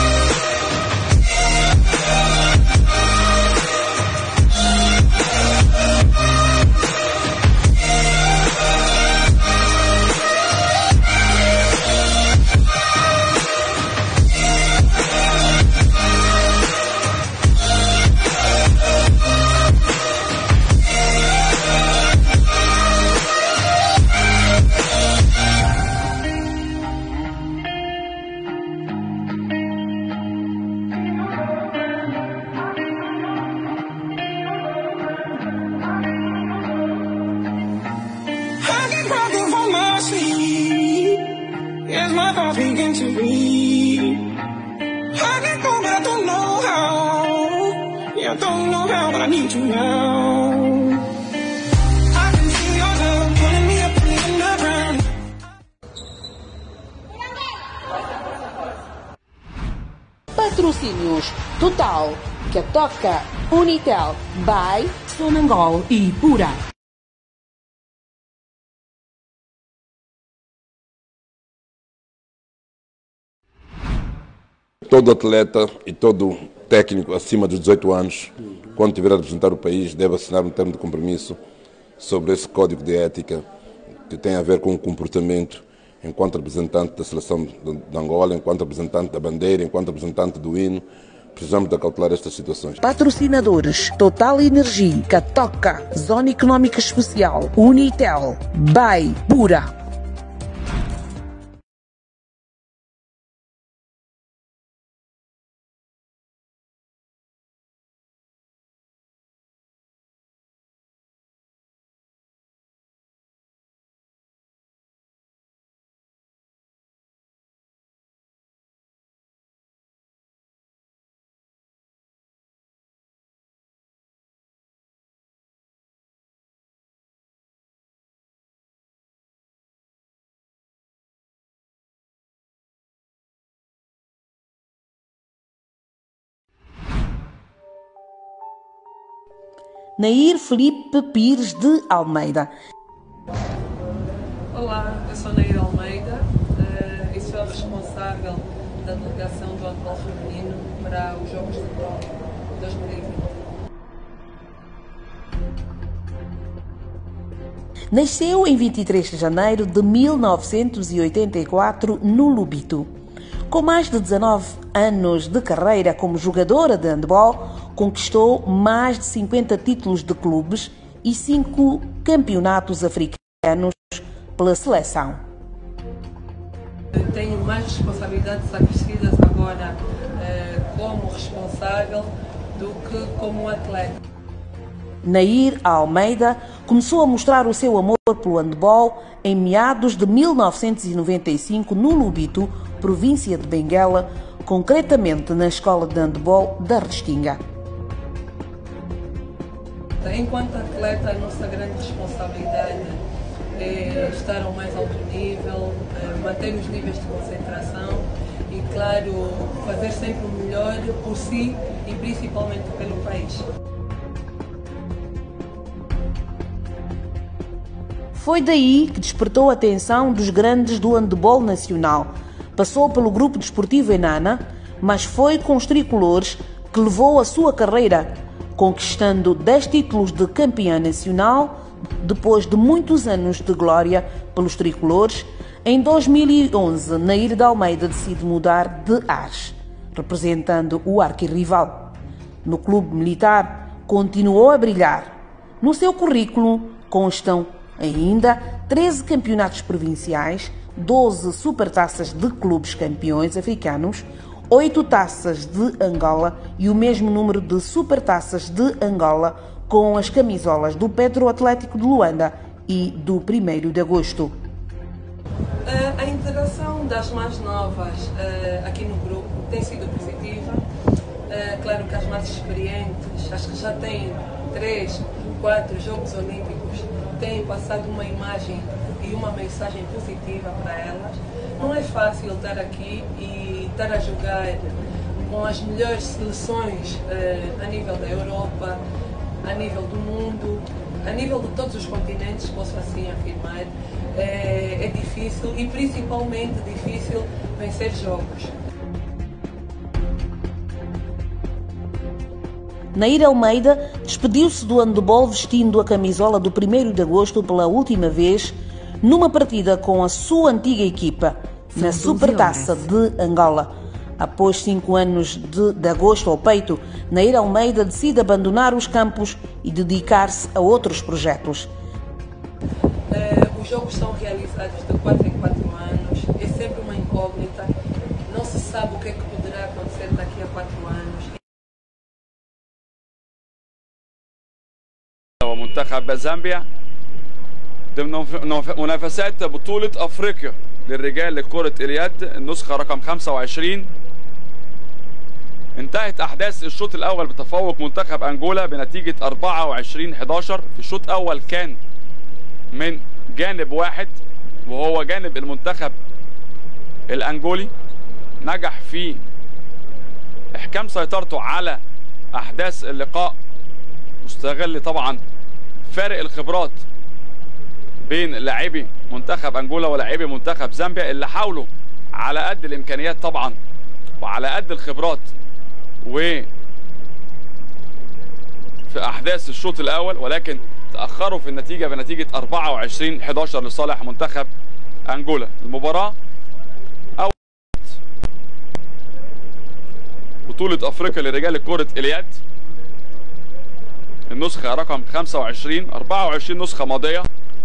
I get broken from my sleep. As my thoughts begin to read. I can go, but I don't know how. Yeah, I don't know how, but I need you now. I can see your love pulling me up in the underground. Patrocínios Total, Catoca, Unitel, BAI, Sonangol e Pura. Todo atleta e todo técnico acima dos 18 anos, quando tiver a representar o país, deve assinar um termo de compromisso sobre esse código de ética que tem a ver com o comportamento enquanto representante da seleção de Angola, enquanto representante da bandeira, enquanto representante do hino. Precisamos de acautelar estas situações. Patrocinadores Total Energia, Catoca, Zona Económica Especial, Unitel, BAI, Pura. Nair Felipe Pires de Almeida. Olá, eu sou Nair Almeida uh, e sou a responsável da delegação do handball feminino para os Jogos de Tóquio 2020. Nasceu em 23 de janeiro de 1984 no Lubito. Com mais de 19 anos de carreira como jogadora de handball, conquistou mais de 50 títulos de clubes e 5 campeonatos africanos pela seleção. Tenho mais responsabilidades acrescidas agora eh, como responsável do que como atleta. Nair Almeida começou a mostrar o seu amor pelo handball em meados de 1995 no Lubito, província de Benguela, concretamente na escola de handball da Restinga. Enquanto atleta, a nossa grande responsabilidade é estar ao mais alto nível, é manter os níveis de concentração e, claro, fazer sempre o melhor por si e principalmente pelo país. Foi daí que despertou a atenção dos grandes do handebol nacional. Passou pelo grupo desportivo Enana, mas foi com os tricolores que levou a sua carreira, conquistando 10 títulos de campeã nacional, depois de muitos anos de glória pelos tricolores. Em 2011, Nair de Almeida decide mudar de ares, representando o arquirrival. No clube militar, continuou a brilhar. No seu currículo constam ainda 13 campeonatos provinciais, 12 supertaças de clubes campeões africanos, 8 taças de Angola e o mesmo número de supertaças de Angola com as camisolas do Petro Atlético de Luanda e do 1 de agosto. Uh, a integração das mais novas uh, aqui no grupo tem sido positiva. Uh, claro que as mais experientes, as que já têm três, quatro Jogos Olímpicos, têm passado uma imagem e uma mensagem positiva para elas. Não é fácil estar aqui e estar a jogar com as melhores seleções a nível da Europa, a nível do mundo, a nível de todos os continentes, posso assim afirmar, é, é difícil e principalmente difícil vencer jogos. Nair Almeida despediu-se do handebol vestindo a camisola do 1 de agosto pela última vez numa partida com a sua antiga equipa, na Supertaça de Angola. Após cinco anos de, de agosto ao peito, Nair Almeida decide abandonar os campos e dedicar-se a outros projetos. Uh, os jogos são realizados de 4 em 4 anos, é sempre uma incógnita, não se sabe o que é que poderá acontecer daqui a 4 anos. ومنتخب زامبيا ضمن منافسات بطولة أفريقيا للرجال لكرة اليد النسخة رقم 25 انتهت أحداث الشوط الأول بتفوق منتخب أنجولا بنتيجة 24 11 في الشوط الأول كان من جانب واحد وهو جانب المنتخب الأنجولي نجح في إحكام سيطرته على أحداث اللقاء مستغل طبعا فارق الخبرات بين لاعبي منتخب انجولا ولاعبي منتخب زامبيا اللي حاولوا على قد الامكانيات طبعا وعلى قد الخبرات في احداث الشوط الاول ولكن تاخروا في النتيجه بنتيجه 24 11 لصالح منتخب انجولا المباراه أول بطوله افريقيا لرجال كره اليد النسخه رقم 25 24 نسخه ماضيه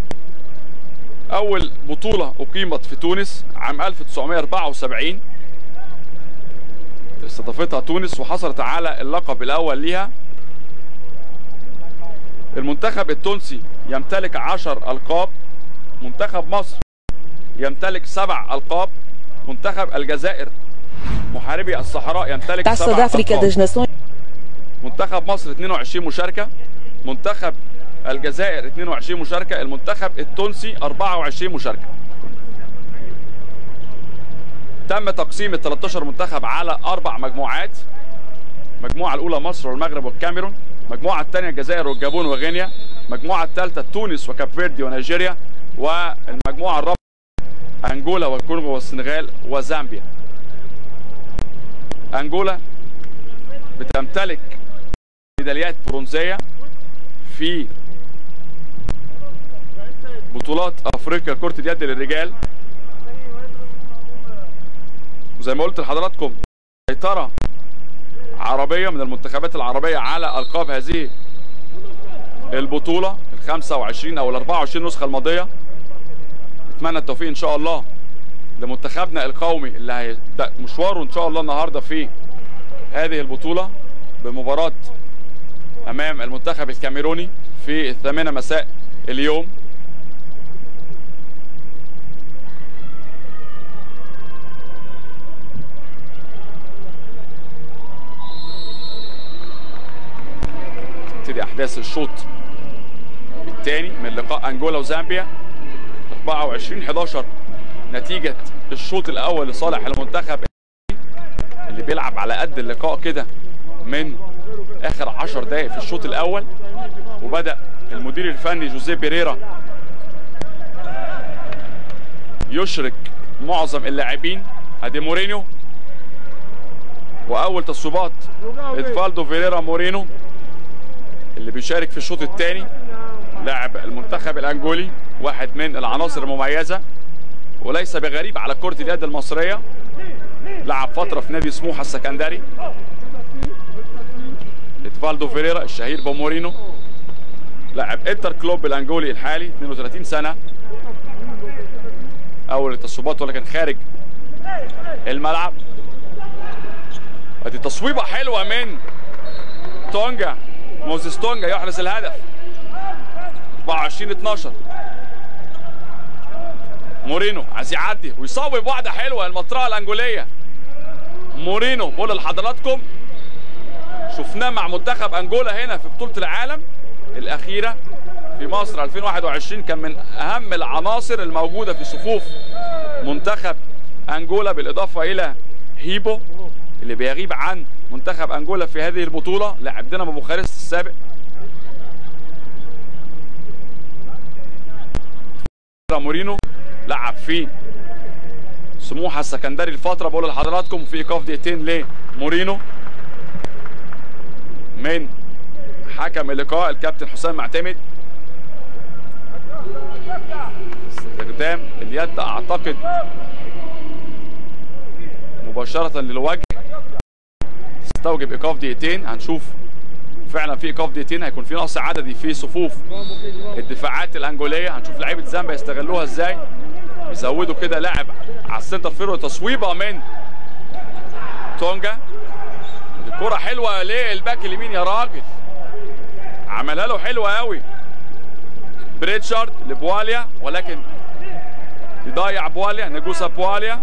اول بطوله اقيمت في تونس عام 1974 استضافتها تونس وحصلت على اللقب الاول ليها المنتخب التونسي يمتلك عشر القاب منتخب مصر يمتلك سبع القاب منتخب الجزائر محاربي الصحراء يمتلك Taça سبع da África القاب das Nações. منتخب مصر 22 مشاركة منتخب الجزائر 22 مشاركة المنتخب التونسي 24 مشاركة تم تقسيم ال 13 منتخب على أربع مجموعات المجموعة الأولى مصر والمغرب والكاميرون المجموعة الثانية الجزائر والجابون وغينيا المجموعة الثالثة تونس وكاب فيردي ونيجيريا والمجموعة الرابعة أنجولا والكونغو والسنغال وزامبيا أنجولا بتمتلك ميداليات برونزيه في بطولات افريقيا كره اليد للرجال وزي ما قلت لحضراتكم سيطره عربيه من المنتخبات العربيه على القاب هذه البطوله ال 25 او ال 24 نسخه الماضيه نتمنى التوفيق ان شاء الله لمنتخبنا القومي اللي هيبدا مشواره ان شاء الله النهارده في هذه البطوله بمباراه امام المنتخب الكاميروني في الثامنه مساء اليوم تبتدي احداث الشوط الثاني من لقاء انجولا وزامبيا 24 11 نتيجه الشوط الاول لصالح المنتخب اللي بيلعب على قد اللقاء كده من اخر 10 دقائق في الشوط الاول وبدا المدير الفني جوزيه بيريرا يشرك معظم اللاعبين ادي مورينيو واول تصويبات ادفالدو فيريرا مورينو اللي بيشارك في الشوط الثاني لاعب المنتخب الانجولي واحد من العناصر المميزه وليس بغريب على كره اليد المصريه لعب فتره في نادي سموحه السكندري ادفالدو فيريرا الشهير بمورينو لاعب انتر كلوب الانجولي الحالي 32 سنه اول التصويبات ولكن خارج الملعب ادي تصويبه حلوه من تونجا موزيس تونجا يحرز الهدف 24 12 مورينو عايز يعدي ويصوب واحده حلوه المطرقه الانجوليه مورينو بقول لحضراتكم شفناه مع منتخب انجولا هنا في بطوله العالم الاخيره في مصر 2021 كان من اهم العناصر الموجوده في صفوف منتخب انجولا بالاضافه الى هيبو اللي بيغيب عن منتخب انجولا في هذه البطوله لاعب دينامو بوخارست السابق مورينو لعب في سموحه السكندري الفتره بقول لحضراتكم في ايقاف دقيقتين لمورينو من حكم اللقاء الكابتن حسام معتمد استخدام اليد اعتقد مباشرة للوجه تستوجب ايقاف دقيقتين هنشوف فعلا في ايقاف دقيقتين هيكون في نقص عددي في صفوف الدفاعات الانجوليه هنشوف لعيبه زامبيا يستغلوها ازاي يزودوا كده لاعب على السنتر فيرو تصويبه من تونجا الكرة حلوة للباك اليمين يا راجل عملها له حلوة قوي بريتشارد لبواليا ولكن يضيع بواليا نجوسا بواليا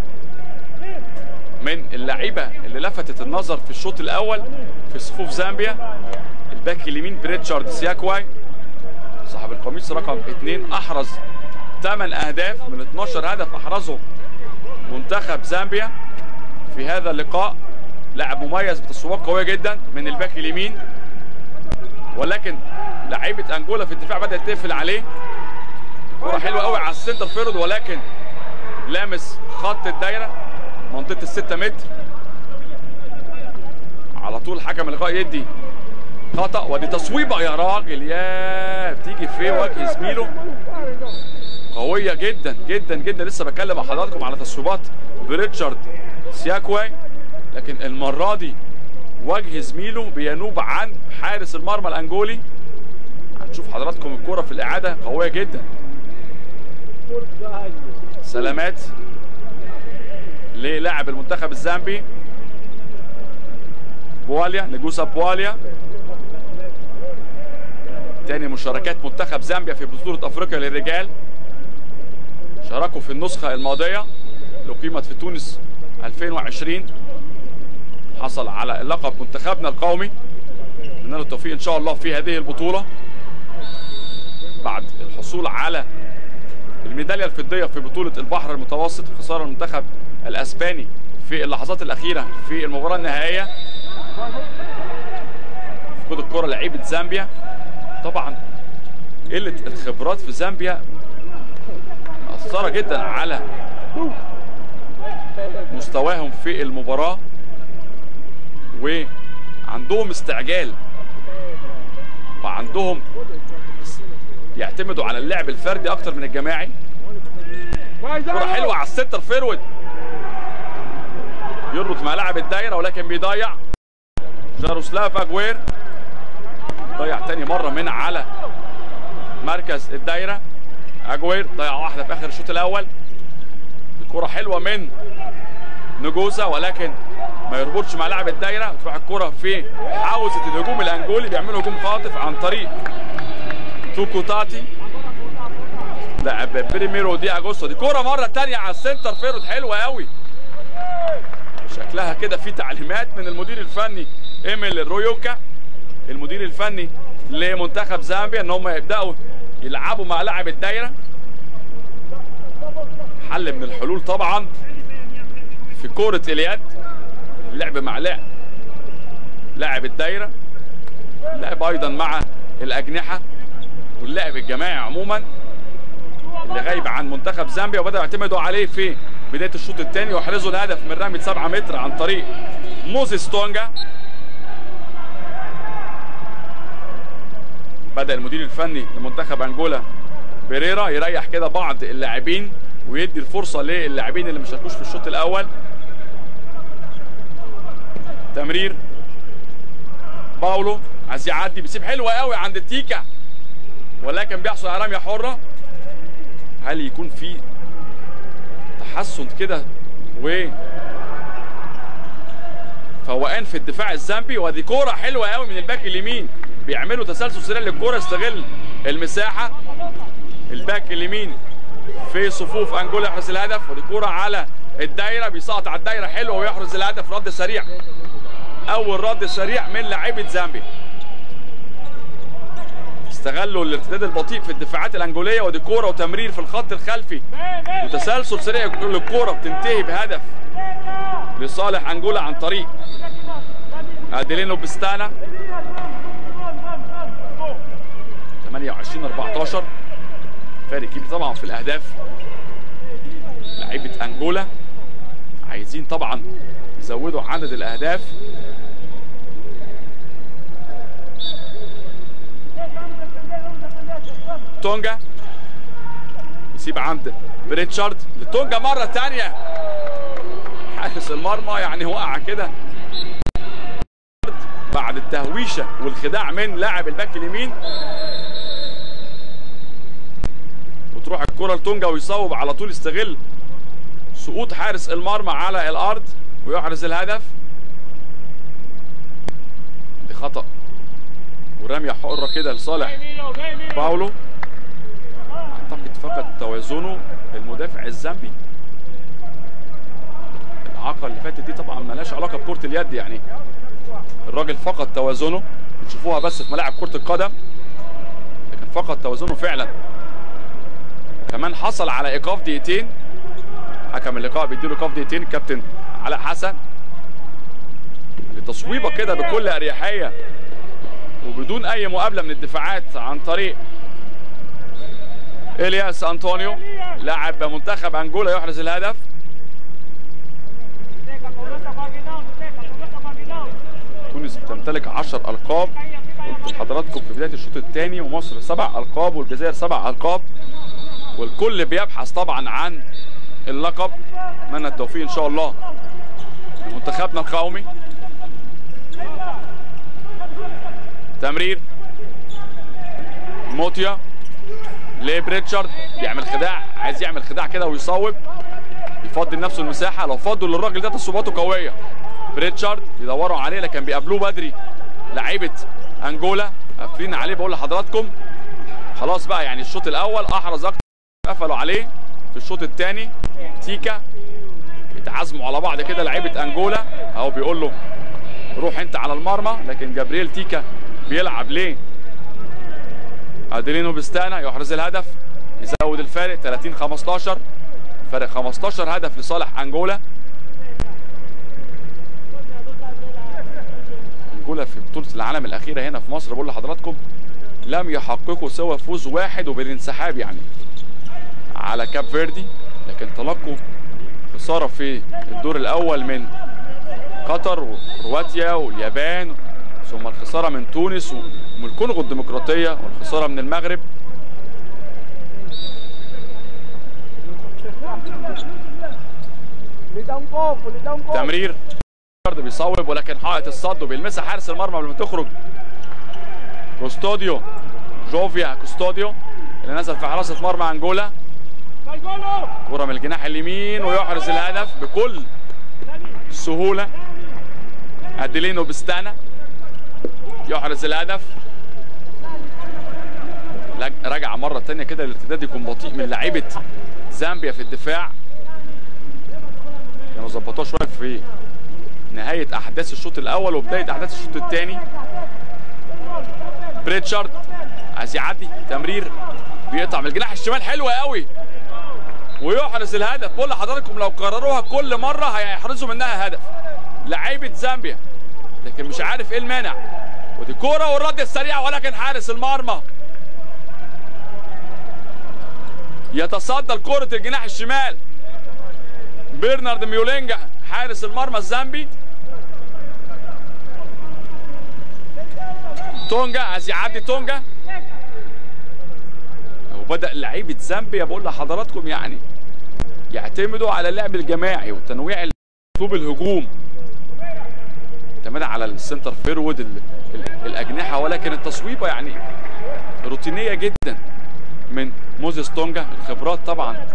من اللعيبة اللي لفتت النظر في الشوط الأول في صفوف زامبيا الباك اليمين بريتشارد سياكواي صاحب القميص رقم اثنين أحرز 8 أهداف من 12 هدف أحرزه منتخب زامبيا في هذا اللقاء لاعب مميز بتصويبات قويه جدا من الباك اليمين ولكن لعيبه انجولا في الدفاع بدات تقفل عليه كره حلوه قوي على السنتر فيرود ولكن لامس خط الدايره منطقه الستة متر على طول حكم اللقاء يدي خطا ودي تصويبه يا راجل يا بتيجي في وجه زميله قويه جدا جدا جدا لسه بكلم مع حضراتكم على تصويبات بريتشارد سياكواي لكن المره دي وجه زميله بينوب عن حارس المرمى الانجولي هنشوف حضراتكم الكرة في الإعادة قوية جدا سلامات للاعب المنتخب الزامبي بواليا نجوسا بواليا تاني مشاركات منتخب زامبيا في بطولة أفريقيا للرجال شاركوا في النسخة الماضية اللي أقيمت في تونس 2020 حصل على لقب منتخبنا القومي نتمنى له التوفيق ان شاء الله في هذه البطوله بعد الحصول على الميداليه الفضيه في بطوله البحر المتوسط خساره المنتخب الاسباني في اللحظات الاخيره في المباراه النهائيه فقود الكره لعيبه زامبيا طبعا قله الخبرات في زامبيا مأثره جدا على مستواهم في المباراه وعندهم استعجال وعندهم يعتمدوا على اللعب الفردي اكتر من الجماعي كرة حلوة على السنتر فيرود يربط ملاعب الدايرة ولكن بيضيع جاروسلاف اجوير ضيع تاني مرة من على مركز الدايرة اجوير ضيع واحدة في اخر الشوط الاول الكرة حلوة من نجوسة ولكن ما يربطش مع لاعب الدايره وتروح الكره في حوزه الهجوم الانجولي بيعملوا هجوم خاطف عن طريق توكو تاتي لاعب بريميرو دي اجوستو دي كره مره تانية على السنتر فيرود حلوه قوي شكلها كده في تعليمات من المدير الفني ايميل رويوكا المدير الفني لمنتخب زامبيا ان هم يبداوا يلعبوا مع لاعب الدايره حل من الحلول طبعا في كرة اليد اللعب مع لاعب لاعب الدايرة اللعب أيضا مع الأجنحة واللعب الجماعي عموما اللي غايب عن منتخب زامبيا وبدأوا يعتمدوا عليه في بداية الشوط الثاني ويحرزوا الهدف من رمية 7 متر عن طريق موزيس تونجا بدأ المدير الفني لمنتخب أنجولا بيريرا يريح كده بعض اللاعبين ويدي الفرصة للاعبين اللي ما شاركوش في الشوط الأول تمرير باولو عايز يعدي بيسيب حلوة قوي عند التيكا ولكن بيحصل على رمية حرة هل يكون في تحسن كده و فوقان في الدفاع الزامبي ودي كوره حلوه قوي من الباك اليمين بيعملوا تسلسل سريع للكوره استغل المساحه الباك اليمين في صفوف انجولا يحرز الهدف ودي كوره على الدايره بيسقط على الدايره حلوه ويحرز الهدف رد سريع اول رد سريع من لاعيبه زامبيا استغلوا الارتداد البطيء في الدفاعات الانجوليه ودي كوره وتمرير في الخط الخلفي وتسلسل سريع للكوره بتنتهي بهدف لصالح انجولا عن طريق اديلينو بستانا 28 14 فارق كبير طبعا في الاهداف لعيبه انجولا عايزين طبعا يزودوا عدد الاهداف تونجا يسيب عند بريتشارد لتونجا مره ثانيه حارس المرمى يعني وقع كده بعد التهويشه والخداع من لاعب الباك اليمين وتروح الكره لتونجا ويصوب على طول يستغل سقوط حارس المرمى على الارض ويحرز الهدف دي خطا ورميه حره كده لصالح باولو اعتقد فقد توازنه المدافع الزامبي الاعاقه اللي فاتت دي طبعا ملهاش علاقه بكره اليد يعني الراجل فقد توازنه بتشوفوها بس في ملاعب كره القدم لكن فقد توازنه فعلا كمان حصل على ايقاف دقيقتين حكم اللقاء بيديله ايقاف دقيقتين الكابتن علاء حسن لتصويبه كده بكل اريحيه وبدون اي مقابله من الدفاعات عن طريق الياس انطونيو لاعب منتخب انجولا يحرز الهدف تونس بتمتلك 10 القاب قلت لحضراتكم في بدايه الشوط الثاني ومصر سبع القاب والجزائر سبع القاب والكل بيبحث طبعا عن اللقب اتمنى التوفيق ان شاء الله لمنتخبنا القومي تمرير موتيا لبريتشارد يعمل خداع عايز يعمل خداع كده ويصوب يفضي لنفسه المساحه لو فضوا للراجل ده تصويباته قويه بريتشارد بيدوروا عليه لكن بيقابلوه بدري لعيبه انجولا قافلين عليه بقول لحضراتكم خلاص بقى يعني الشوط الاول احرز اكتر قفلوا عليه في الشوط الثاني تيكا يتعازموا على بعض كده لعيبه انجولا اهو بيقول له روح انت على المرمى لكن جابرييل تيكا بيلعب ليه ادرينو بستانا يحرز الهدف يزود الفارق 30 15 فرق 15 هدف لصالح انجولا انجولا في بطوله العالم الاخيره هنا في مصر بقول لحضراتكم لم يحققوا سوى فوز واحد وبالانسحاب يعني على كاب فيردي لكن تلقوا خساره في الدور الاول من قطر وكرواتيا واليابان ثم الخساره من تونس ومن الكونغو الديمقراطيه والخساره من المغرب تمرير برضه بيصوب ولكن حائط الصد وبيلمسها حارس المرمى قبل ما تخرج كوستوديو جوفيا كوستوديو اللي نزل في حراسه مرمى انجولا كرة من الجناح اليمين ويحرز الهدف بكل سهولة اديلينو بستانا يحرز الهدف لج- رجع مرة تانية كده الارتداد يكون بطيء من لعيبة زامبيا في الدفاع كانوا ظبطوها شوية في نهاية أحداث الشوط الأول وبداية أحداث الشوط الثاني بريتشارد عايز يعدي تمرير بيقطع من الجناح الشمال حلوة قوي ويحرز الهدف بقول لحضراتكم لو كرروها كل مرة هيحرزوا منها هدف لعيبة زامبيا لكن مش عارف ايه المانع ودي كورة والرد السريع ولكن حارس المرمى يتصدى لكرة الجناح الشمال برنارد ميولينجا حارس المرمى الزامبي تونجا عايز يعدي تونجا وبدا لعيبه زامبيا بقول لحضراتكم يعني يعتمدوا على اللعب الجماعي وتنويع اسلوب الهجوم اعتمادا على السنتر فيرود ال- ال- الاجنحه ولكن التصويبه يعني روتينيه جدا من موزيس تونجا الخبرات طبعا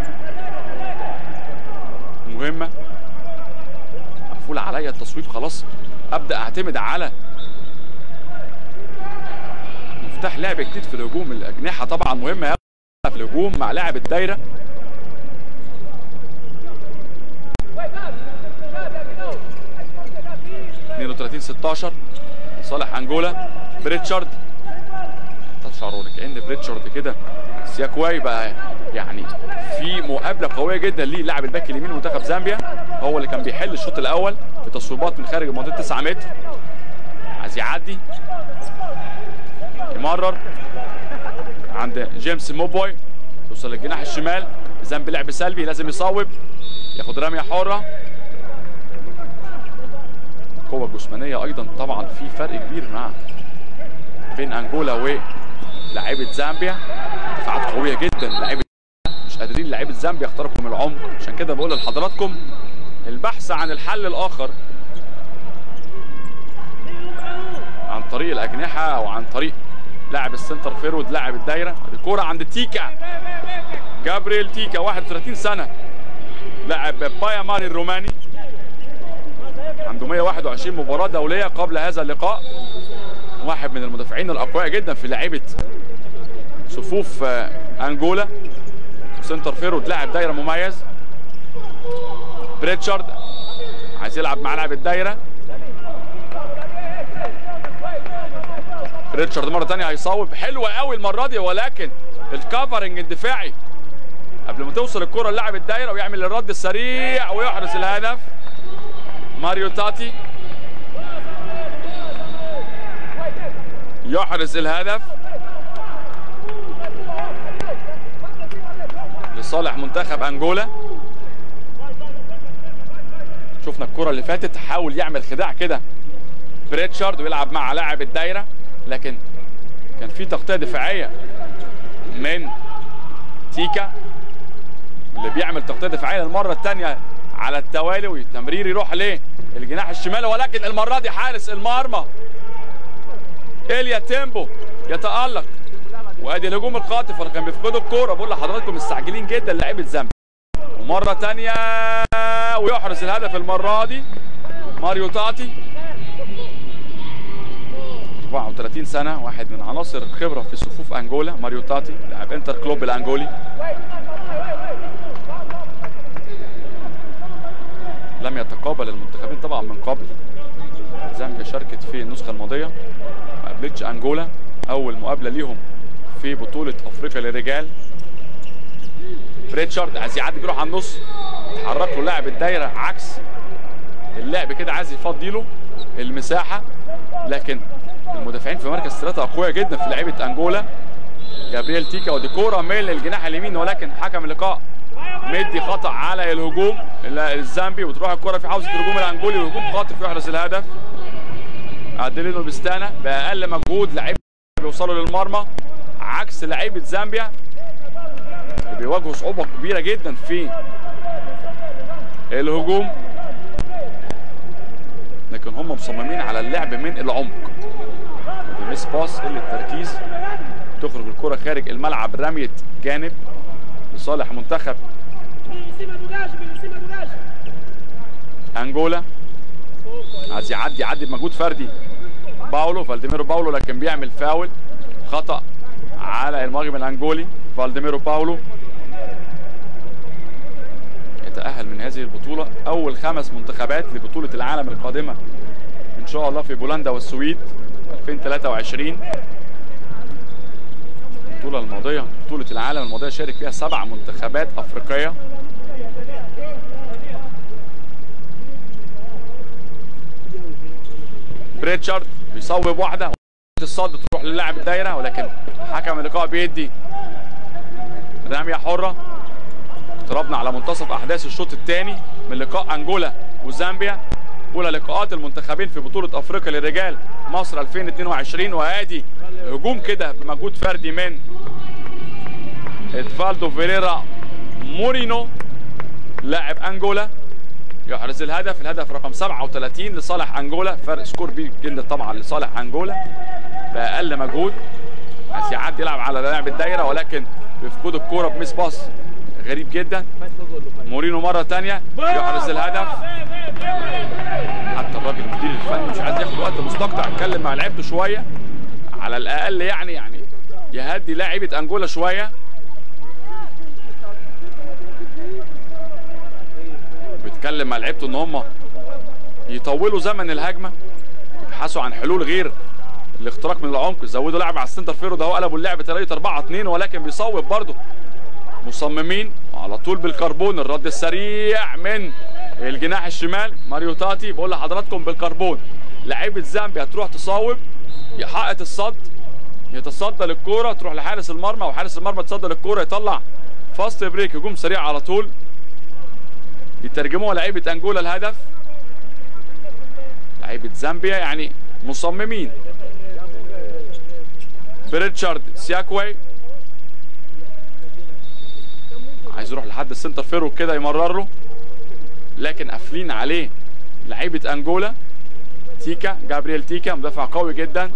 مهمه مقفول عليا التصويب خلاص ابدا اعتمد على مفتاح لعب جديد في الهجوم الاجنحه طبعا مهمه أوي في الهجوم مع لاعب الدايره اتنين وتلاتين 16 صالح انجولا بريتشارد تشعروا كان بريتشارد كده سياكواي بقى يعني في مقابله قويه جدا ليه لاعب الباك اليمين منتخب زامبيا هو اللي كان بيحل الشوط الاول في تصويبات من خارج المنطقه 9 متر عايز يعدي يمرر عند جيمس موبوي توصل للجناح الشمال زامبي لعب سلبي لازم يصوب ياخد رميه حره قوة جسمانية أيضا طبعا في فرق كبير مع بين أنجولا ولاعيبة زامبيا دفاعات قوية جدا لاعيبة مش قادرين لاعيبة زامبيا يخترقوا من العمق عشان كده بقول لحضراتكم البحث عن الحل الآخر عن طريق الأجنحة أو عن طريق لاعب السنتر فيرود لاعب الدايرة دي كورة عند تيكا جابريل تيكا 31 سنة لاعب بايا ماري الروماني عنده 121 مباراة دولية قبل هذا اللقاء واحد من المدافعين الأقوياء جدا في لعيبة صفوف آه، أنجولا سنتر فيرود لاعب دايرة مميز بريتشارد عايز يلعب مع لاعب الدايرة ريتشارد مرة تانية هيصوب حلوة قوي المرة دي ولكن الكفرنج الدفاعي قبل ما توصل الكرة للاعب الدايرة ويعمل الرد السريع ويحرز الهدف ماريو تاتي يحرز الهدف لصالح منتخب انجولا شفنا الكرة اللي فاتت حاول يعمل خداع كده بريتشارد ويلعب مع لاعب الدايرة لكن كان في تغطيه دفاعيه من تيكا اللي بيعمل تغطيه دفاعيه للمره الثانيه على التوالي والتمرير يروح ليه الجناح الشمالي ولكن المره دي حارس المرمى إيليا تيمبو يتألق وادي الهجوم القاطف اللي كان بيفقدوا الكوره بقول لحضراتكم مستعجلين جدا لعيبه زامبيا ومره ثانيه ويحرز الهدف المره دي ماريو تاتي 34 سنه واحد من عناصر الخبره في صفوف انجولا ماريو تاتي لاعب انتر كلوب الانجولي لم يتقابل المنتخبين طبعا من قبل زامبيا شاركت في النسخه الماضيه ما قابلتش انجولا اول مقابله ليهم في بطوله افريقيا للرجال ريتشارد عايز يعدي بيروح على النص اتحرك له لاعب الدايره عكس اللعب كده عايز يفضي له المساحه لكن المدافعين في مركز ثلاثه اقوياء جدا في لعيبه انجولا جابرييل تيكا ودي كوره من الجناح اليمين ولكن حكم اللقاء مدي خطا على الهجوم الزامبي وتروح الكره في حوزه الهجوم الانجولي وهجوم خاطف يحرز الهدف عدلينو بستانا باقل مجهود لعيبه بيوصلوا للمرمى عكس لعيبه زامبيا اللي بيواجهوا صعوبه كبيره جدا في الهجوم لكن هم مصممين على اللعب من العمق ودي ميس باس قله التركيز تخرج الكره خارج الملعب رميه جانب لصالح منتخب انجولا عايز يعدي يعدي بمجهود فردي باولو فالديميرو باولو لكن بيعمل فاول خطا على المهاجم الانجولي فالديميرو باولو يتاهل من هذه البطوله اول خمس منتخبات لبطوله العالم القادمه ان شاء الله في بولندا والسويد 2023 البطوله الماضيه بطوله العالم الماضيه شارك فيها سبع منتخبات افريقيه بريتشارد بيصوب واحده الصد تروح للاعب الدايره ولكن حكم اللقاء بيدي رميه حره اقتربنا على منتصف احداث الشوط الثاني من لقاء انجولا وزامبيا اولى لقاءات المنتخبين في بطوله افريقيا للرجال مصر 2022 وادي هجوم كده بمجهود فردي من ادفالدو فيريرا مورينو لاعب انجولا يحرز الهدف الهدف رقم 37 لصالح انجولا فرق سكور كبير جدا طبعا لصالح انجولا باقل مجهود عايز يعدي يلعب على لاعب الدايره ولكن بيفقد الكوره بميس باص غريب جدا مورينو مره ثانيه يحرز الهدف حتى الراجل المدير الفني مش عايز ياخد وقت مستقطع يتكلم مع لعيبته شويه على الاقل يعني يعني يهدي لاعيبه انجولا شويه بيتكلم مع لعيبته ان هم يطولوا زمن الهجمه يبحثوا عن حلول غير الاختراق من العمق زودوا لاعب على السنتر فيرو ده هو قلبوا اللعب 3 4 2 ولكن بيصوب برضه مصممين على طول بالكربون الرد السريع من الجناح الشمال ماريو تاتي بقول لحضراتكم بالكربون لعيبه زامبيا هتروح تصوب يحقق الصد يتصدى للكوره تروح لحارس المرمى وحارس المرمى يتصدى للكوره يطلع فاست بريك هجوم سريع على طول يترجموها لعيبه انجولا الهدف لعيبه زامبيا يعني مصممين بريتشارد سياكوي عايز يروح لحد السنتر فيرو كده يمرر له لكن قافلين عليه لعيبه انجولا تيكا جابرييل تيكا مدافع قوي جدا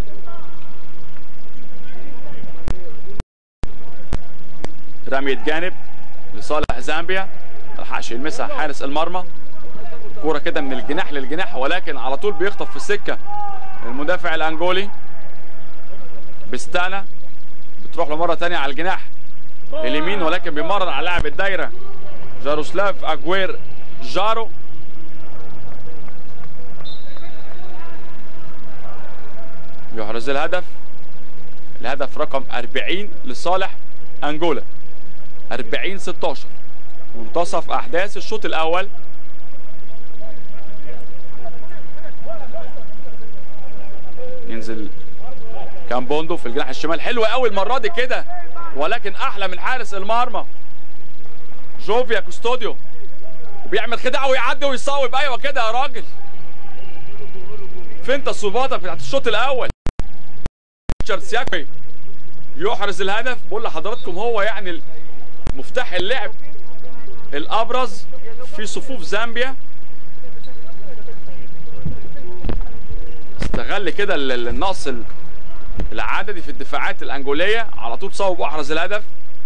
رمية جانب لصالح زامبيا ملحقش يلمسها حارس المرمى كورة كده من الجناح للجناح ولكن على طول بيخطف في السكة المدافع الانجولي بستانا بتروح له مرة تانية على الجناح اليمين ولكن بيمرر على لاعب الدايرة جاروسلاف اجوير جارو يحرز الهدف الهدف رقم 40 لصالح انجولا 40 16 منتصف احداث الشوط الاول ينزل كامبوندو في الجناح الشمال حلو قوي المره دي كده ولكن احلى من حارس المرمى جوفيا كوستوديو وبيعمل خداع ويعدي ويصوب ايوه كده يا راجل فين تصويباتك بتاعت الشوط الاول ريتشارد سياكوي يحرز الهدف بقول لحضراتكم هو يعني مفتاح اللعب الابرز في صفوف زامبيا استغل كده ال- ال- النقص ال- العددي في الدفاعات الانجوليه على طول صوب واحرز الهدف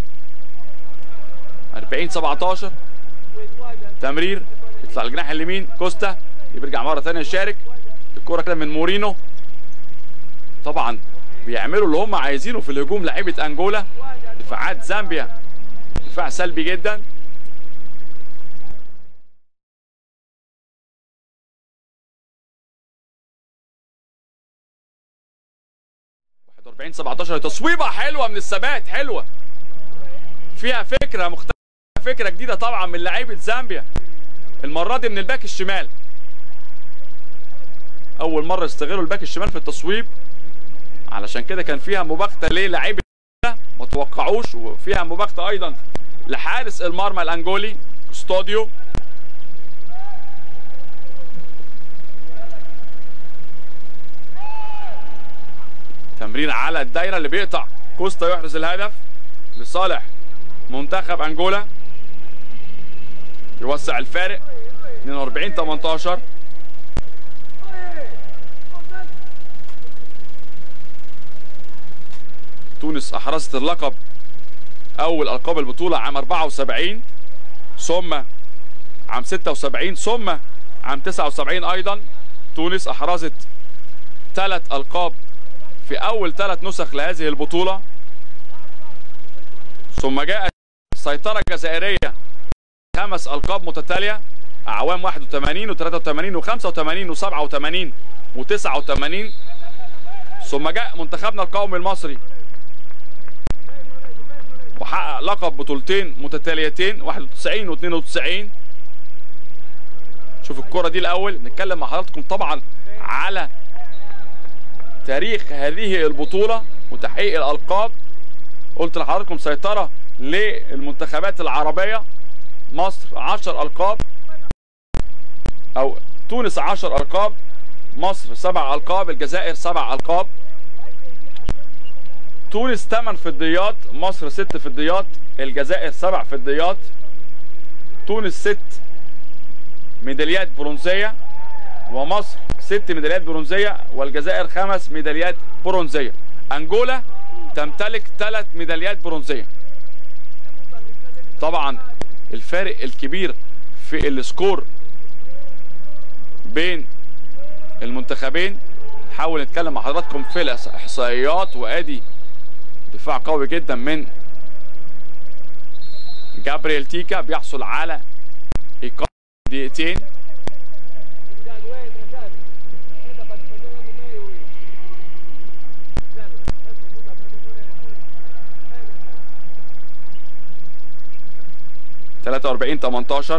40 17 تمرير يطلع الجناح اليمين كوستا بيرجع مره ثانيه يشارك الكره كده من مورينو طبعا بيعملوا اللي هم عايزينه في الهجوم لعيبه انجولا دفاعات زامبيا دفاع سلبي جدا واحد وأربعين 17 تصويبه حلوه من الثبات حلوه فيها فكره مختلفه فكره جديده طبعا من لعيبه زامبيا المره دي من الباك الشمال اول مره يستغلوا الباك الشمال في التصويب علشان كده كان فيها مباغته للاعيبه ما توقعوش وفيها مباغته ايضا لحارس المرمى الانجولي كوستوديو تمرير على الدايره اللي بيقطع كوستا يحرز الهدف لصالح منتخب انجولا يوسع الفارق 42 18 تونس احرزت اللقب اول القاب البطوله عام 74 ثم عام 76 ثم عام 79 ايضا تونس احرزت ثلاث القاب في اول ثلاث نسخ لهذه البطوله ثم جاءت سيطره جزائريه خمس القاب متتاليه اعوام 81 و83 و85 و87 و89 ثم جاء منتخبنا القومي المصري وحقق لقب بطولتين متتاليتين 91 و92 شوف الكرة دي الأول نتكلم مع حضراتكم طبعا على تاريخ هذه البطولة وتحقيق الألقاب قلت لحضراتكم سيطرة للمنتخبات العربية مصر 10 ألقاب أو تونس 10 ألقاب مصر 7 ألقاب الجزائر 7 ألقاب تونس 8 فضيات مصر 6 فضيات الجزائر 7 فضيات تونس 6 ميداليات برونزيه ومصر 6 ميداليات برونزيه والجزائر 5 ميداليات برونزيه انجولا تمتلك 3 ميداليات برونزيه طبعا الفارق الكبير في السكور بين المنتخبين نحاول نتكلم مع حضراتكم في الاحصائيات وادي دفاع قوي جدا من جابريل تيكا بيحصل على ايقاف دقيقتين تلاتة وأربعين تمنتاشر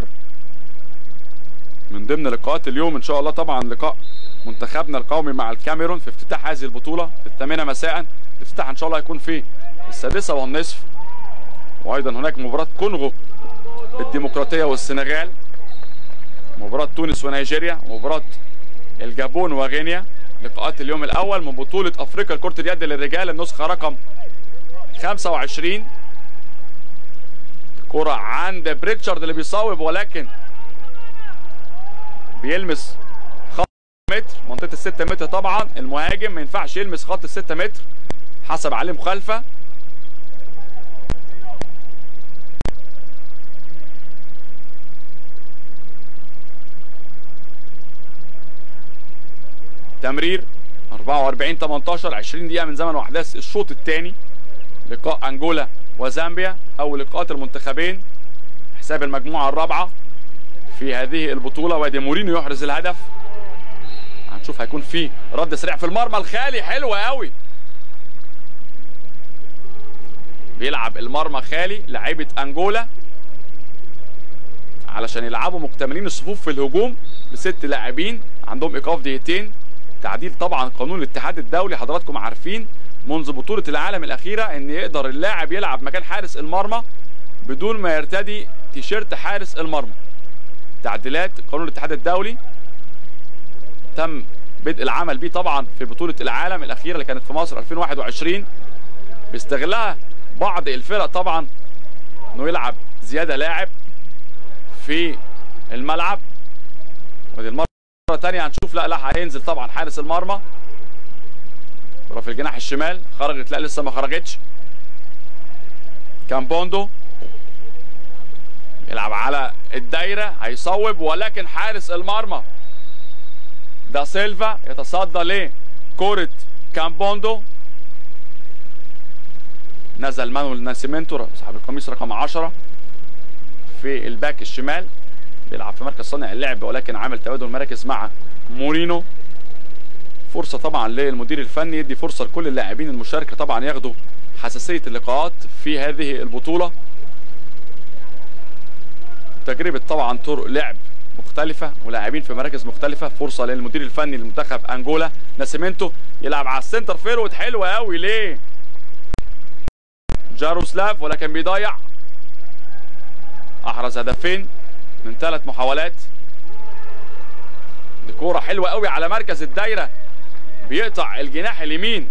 من ضمن لقاءات اليوم ان شاء الله طبعا لقاء منتخبنا القومي مع الكاميرون في افتتاح هذه البطوله في الثامنه مساء الافتتاح ان شاء الله هيكون في السادسه والنصف وايضا هناك مباراه كونغو الديمقراطيه والسنغال مباراه تونس ونيجيريا ومباراه الجابون وغينيا لقاءات اليوم الاول من بطوله افريقيا لكره اليد للرجال النسخه رقم 25 كرة عند بريتشارد اللي بيصوب ولكن بيلمس خط متر منطقة الستة متر طبعا المهاجم ما ينفعش يلمس خط الستة متر حسب عليه مخالفة تمرير 44 18 20 دقيقة من زمن واحداث الشوط الثاني لقاء انجولا وزامبيا او لقاءات المنتخبين حساب المجموعة الرابعة في هذه البطولة وادي مورينيو يحرز الهدف هنشوف هيكون في رد سريع في المرمى الخالي حلوة قوي بيلعب المرمى خالي لعيبة انجولا علشان يلعبوا مكتملين الصفوف في الهجوم بست لاعبين عندهم ايقاف دقيقتين تعديل طبعا قانون الاتحاد الدولي حضراتكم عارفين منذ بطولة العالم الأخيرة إن يقدر اللاعب يلعب مكان حارس المرمى بدون ما يرتدي تيشيرت حارس المرمى. تعديلات قانون الاتحاد الدولي تم بدء العمل بيه طبعا في بطولة العالم الأخيرة اللي كانت في مصر 2021 بيستغلها بعض الفرق طبعا انه يلعب زيادة لاعب في الملعب ودي المرة تانية هنشوف لا لا هينزل طبعا حارس المرمى كرة في الجناح الشمال خرجت لا لسه ما خرجتش كامبوندو يلعب على الدايرة هيصوب ولكن حارس المرمى دا سيلفا يتصدى لكرة كامبوندو نزل مانويل ناسيمنتو صاحب القميص رقم 10 في الباك الشمال بيلعب في مركز صانع اللعب ولكن عامل تبادل مراكز مع مورينو فرصة طبعا للمدير الفني يدي فرصة لكل اللاعبين المشاركة طبعا ياخدوا حساسية اللقاءات في هذه البطولة تجربة طبعا طرق لعب مختلفة ولاعبين في مراكز مختلفة فرصة للمدير الفني لمنتخب أنجولا ناسيمنتو يلعب على السنتر فيرود حلوة قوي ليه جاروسلاف ولكن بيضيع أحرز هدفين من ثلاث محاولات دي كورة حلوة قوي على مركز الدايرة بيقطع الجناح اليمين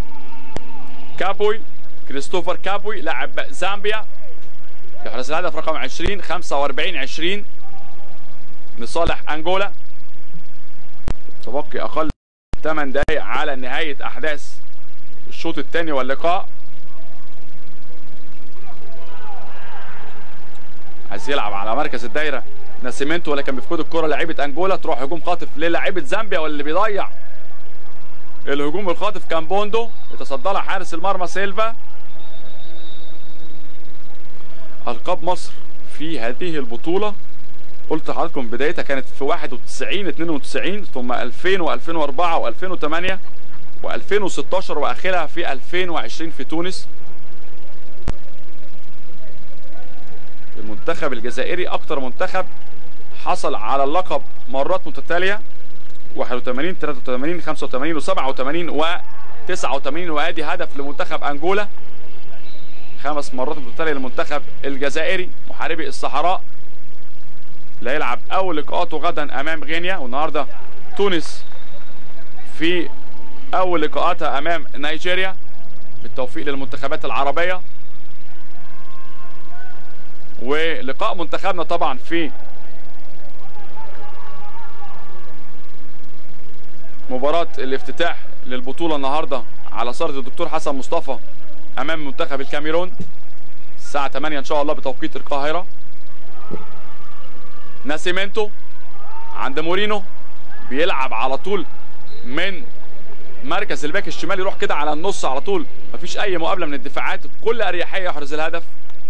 كابوي كريستوفر كابوي لاعب زامبيا يحرز الهدف رقم 20 45 20 لصالح انجولا تبقي اقل 8 دقائق على نهايه احداث الشوط الثاني واللقاء عايز يلعب على مركز الدايره ناسيمنتو ولكن بيفقد الكره لعيبه انجولا تروح هجوم خاطف للاعيبه زامبيا واللي بيضيع الهجوم الخاطف كامبوندو يتصدى لها حارس المرمى سيلفا القاب مصر في هذه البطوله قلت لحضراتكم بدايتها كانت في 91 92 ثم 2000 و2004 و2008 و2016 واخرها في 2020 في تونس المنتخب الجزائري اكتر منتخب حصل على اللقب مرات متتاليه 81 83 85 و87 و89 وادي هدف لمنتخب انجولا خمس مرات متتاليه للمنتخب الجزائري محاربي الصحراء اللي هيلعب اول لقاءاته غدا امام غينيا والنهارده تونس في اول لقاءاتها امام نيجيريا بالتوفيق للمنتخبات العربيه ولقاء منتخبنا طبعا في مباراة الافتتاح للبطولة النهاردة على صالة الدكتور حسن مصطفى أمام منتخب الكاميرون الساعة 8 إن شاء الله بتوقيت القاهرة ناسيمنتو عند مورينو بيلعب على طول من مركز الباك الشمال يروح كده على النص على طول مفيش أي مقابلة من الدفاعات بكل أريحية يحرز الهدف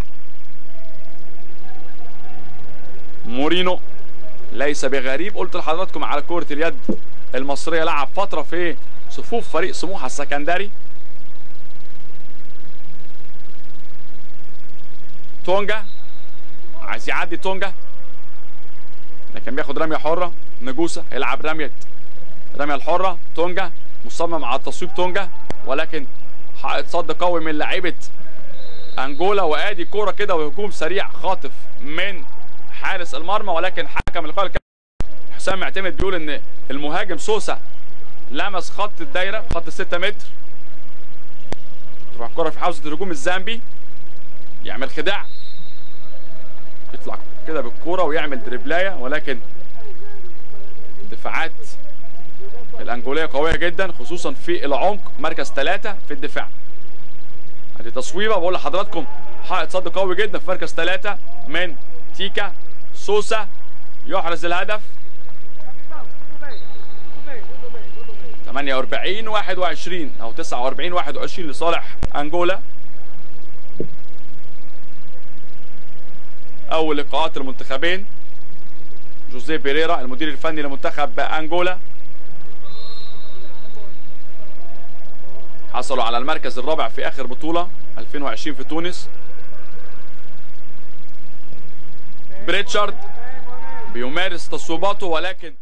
مورينو ليس بغريب قلت لحضراتكم على كرة اليد المصرية لعب فترة في صفوف فريق سموحة السكندري تونجا عايز يعدي تونجا لكن بياخد رمية حرة نجوسة هيلعب رمية رمية الحرة تونجا مصمم على تصويب تونجا ولكن حائط صد قوي من لعيبة انجولا وادي كورة كده وهجوم سريع خاطف من حارس المرمى ولكن حكم اللقاء حسام معتمد بيقول ان المهاجم سوسة لمس خط الدايرة خط الستة متر تروح الكرة في حوزة الهجوم الزامبي يعمل خداع يطلع كده بالكورة ويعمل دريبلاية ولكن دفاعات الأنجولية قوية جدا خصوصا في العمق مركز ثلاثة في الدفاع ادي تصويبة بقول لحضراتكم حائط صد قوي جدا في مركز ثلاثة من تيكا سوسة يحرز الهدف 48 21 او 49 21 لصالح انجولا اول لقاءات المنتخبين جوزيه بيريرا المدير الفني لمنتخب انجولا حصلوا على المركز الرابع في اخر بطولة 2020 في تونس بريتشارد بيمارس تصويباته ولكن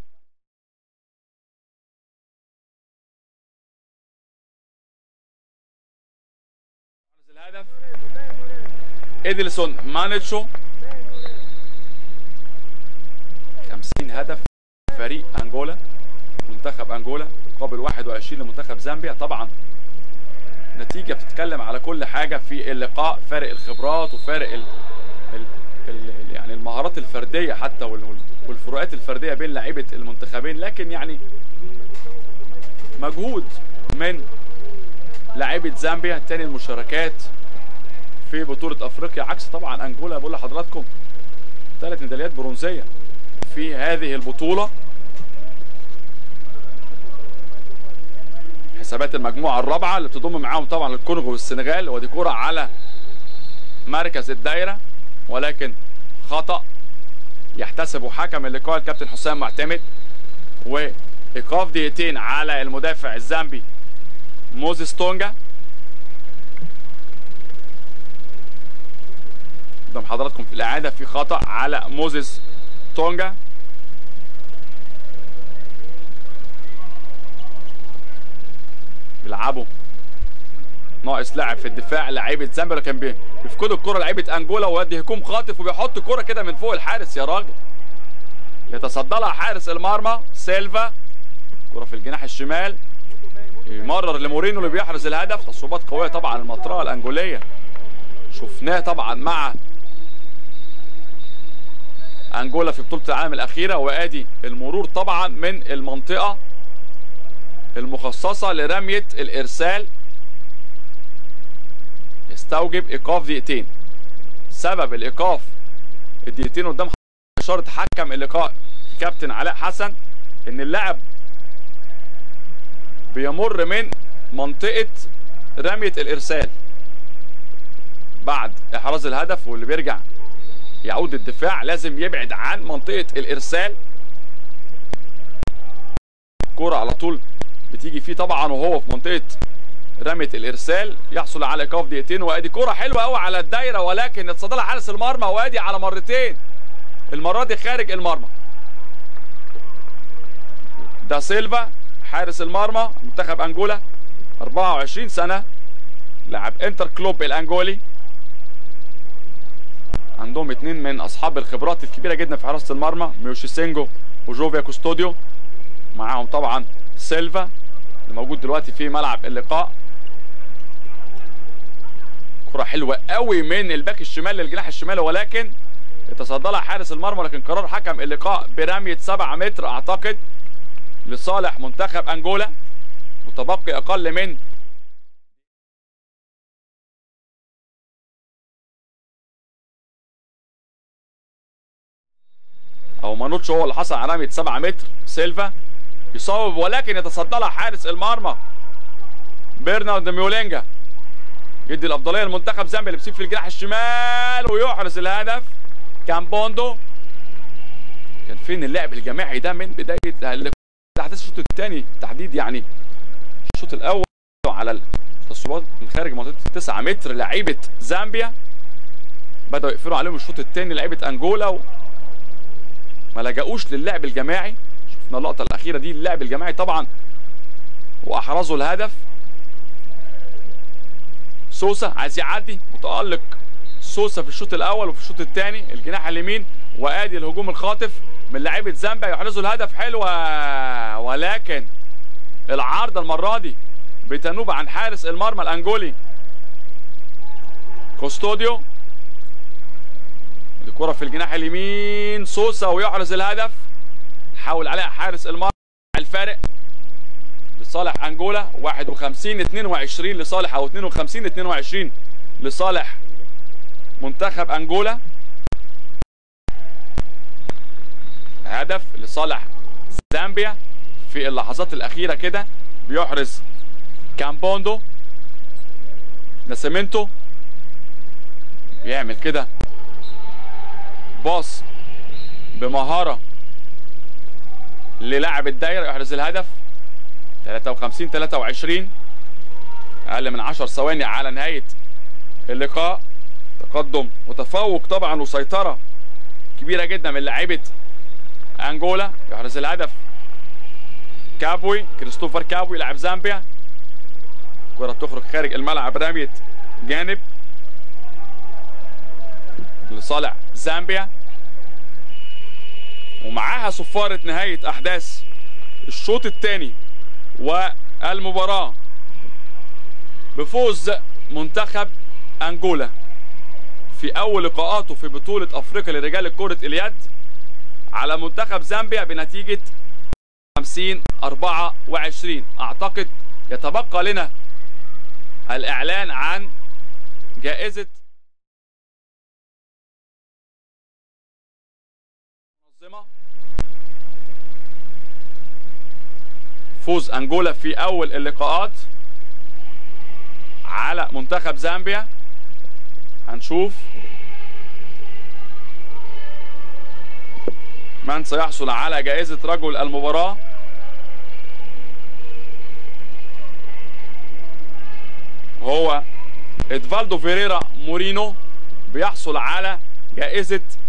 الهدف اديلسون مانيتشو 50 هدف فريق انجولا لمنتخب انجولا مقابل 21 لمنتخب زامبيا طبعا نتيجه بتتكلم على كل حاجه في اللقاء فارق الخبرات وفارق ال... ال... ال... يعني المهارات الفرديه حتى وال... والفروقات الفرديه بين لعيبه المنتخبين لكن يعني مجهود من لاعيبه زامبيا تاني المشاركات في بطوله افريقيا عكس طبعا انجولا بقول لحضراتكم ثلاث ميداليات برونزيه في هذه البطوله حسابات المجموعه الرابعه اللي بتضم معاهم طبعا الكونغو والسنغال ودي كره على مركز الدايره ولكن خطا يحتسبه حكم اللقاء الكابتن حسام معتمد وايقاف دقيقتين على المدافع الزامبي موزيس تونجا قدام حضراتكم في الاعاده في خطا على موزيس تونجا بيلعبوا ناقص لاعب في الدفاع لعيبه زامبيا كان بي- بيفقدوا الكره لعيبه انجولا وادي هجوم خاطف وبيحط كره كده من فوق الحارس يا راجل يتصدى لها حارس المرمى سيلفا كره في الجناح الشمال يمرر لمورينو اللي بيحرز الهدف تصويبات قويه طبعا المطرقه الانجوليه شفناه طبعا مع انجولا في بطوله العالم الاخيره وادي المرور طبعا من المنطقه المخصصه لرميه الارسال يستوجب ايقاف دقيقتين سبب الايقاف الدقيقتين قدام اشاره حكم اللقاء كابتن علاء حسن ان اللاعب بيمر من منطقه رميه الارسال بعد احراز الهدف واللي بيرجع يعود الدفاع لازم يبعد عن منطقه الارسال الكرة على طول بتيجي فيه طبعا وهو في منطقه رميه الارسال يحصل على ايقاف دقيقتين وادي كرة حلوه قوي على الدايره ولكن اتصدى لها حارس المرمى وادي على مرتين المره دي خارج المرمى دا سيلفا حارس المرمى منتخب انجولا 24 سنه لاعب انتر كلوب الانجولي عندهم اتنين من اصحاب الخبرات الكبيره جدا في حراسه المرمى ميوشيسينجو وجوفيا كوستوديو معاهم طبعا سيلفا اللي موجود دلوقتي في ملعب اللقاء كرة حلوة قوي من الباك الشمال للجناح الشمالي ولكن يتصدى لها حارس المرمى لكن قرار حكم اللقاء برمية 7 متر اعتقد لصالح منتخب انجولا متبقي اقل من او مانوتش هو اللي حصل على رمية 7 متر سيلفا يصوب ولكن يتصدى لها حارس المرمى برنارد ميولينجا يدي الافضليه لمنتخب زامبيا اللي بيسيب في الجناح الشمال ويحرز الهدف كان بوندو كان فين اللعب الجماعي ده من بدايه الاحداث الشوط الثاني تحديد يعني الشوط الاول على التصويبات من خارج منطقه 9 متر لعيبه زامبيا بداوا يقفلوا عليهم الشوط الثاني لعيبه انجولا و... ما لجأوش للعب الجماعي شفنا اللقطه الاخيره دي اللعب الجماعي طبعا واحرزوا الهدف سوسا عايز يعدي متالق سوسا في الشوط الاول وفي الشوط الثاني الجناح اليمين وادي الهجوم الخاطف من لعيبه زامبيا يحرزوا الهدف حلوه ولكن العارضه المره دي بتنوب عن حارس المرمى الانجولي كوستوديو دي كرة في الجناح اليمين سوسا ويحرز الهدف حاول عليها حارس المرمى الفارق لصالح انجولا 51 22 لصالح او 52 22 لصالح منتخب انجولا هدف لصالح زامبيا في اللحظات الاخيره كده بيحرز كامبوندو ناسيمنتو بيعمل كده باص بمهاره للاعب الدايره يحرز الهدف 53 23 اقل من 10 ثواني على نهايه اللقاء تقدم وتفوق طبعا وسيطره كبيره جدا من لعيبه انجولا يحرز الهدف كابوي كريستوفر كابوي لاعب زامبيا كره تخرج خارج الملعب رميه جانب لصالح زامبيا ومعاها صفارة نهاية أحداث الشوط الثاني والمباراة بفوز منتخب أنجولا في أول لقاءاته في بطولة أفريقيا لرجال كرة اليد على منتخب زامبيا بنتيجة 50 24 أعتقد يتبقى لنا الإعلان عن جائزة منظمة فوز أنجولا في أول اللقاءات على منتخب زامبيا هنشوف من سيحصل على جائزة رجل المباراة هو ادفالدو فيريرا مورينو بيحصل على جائزة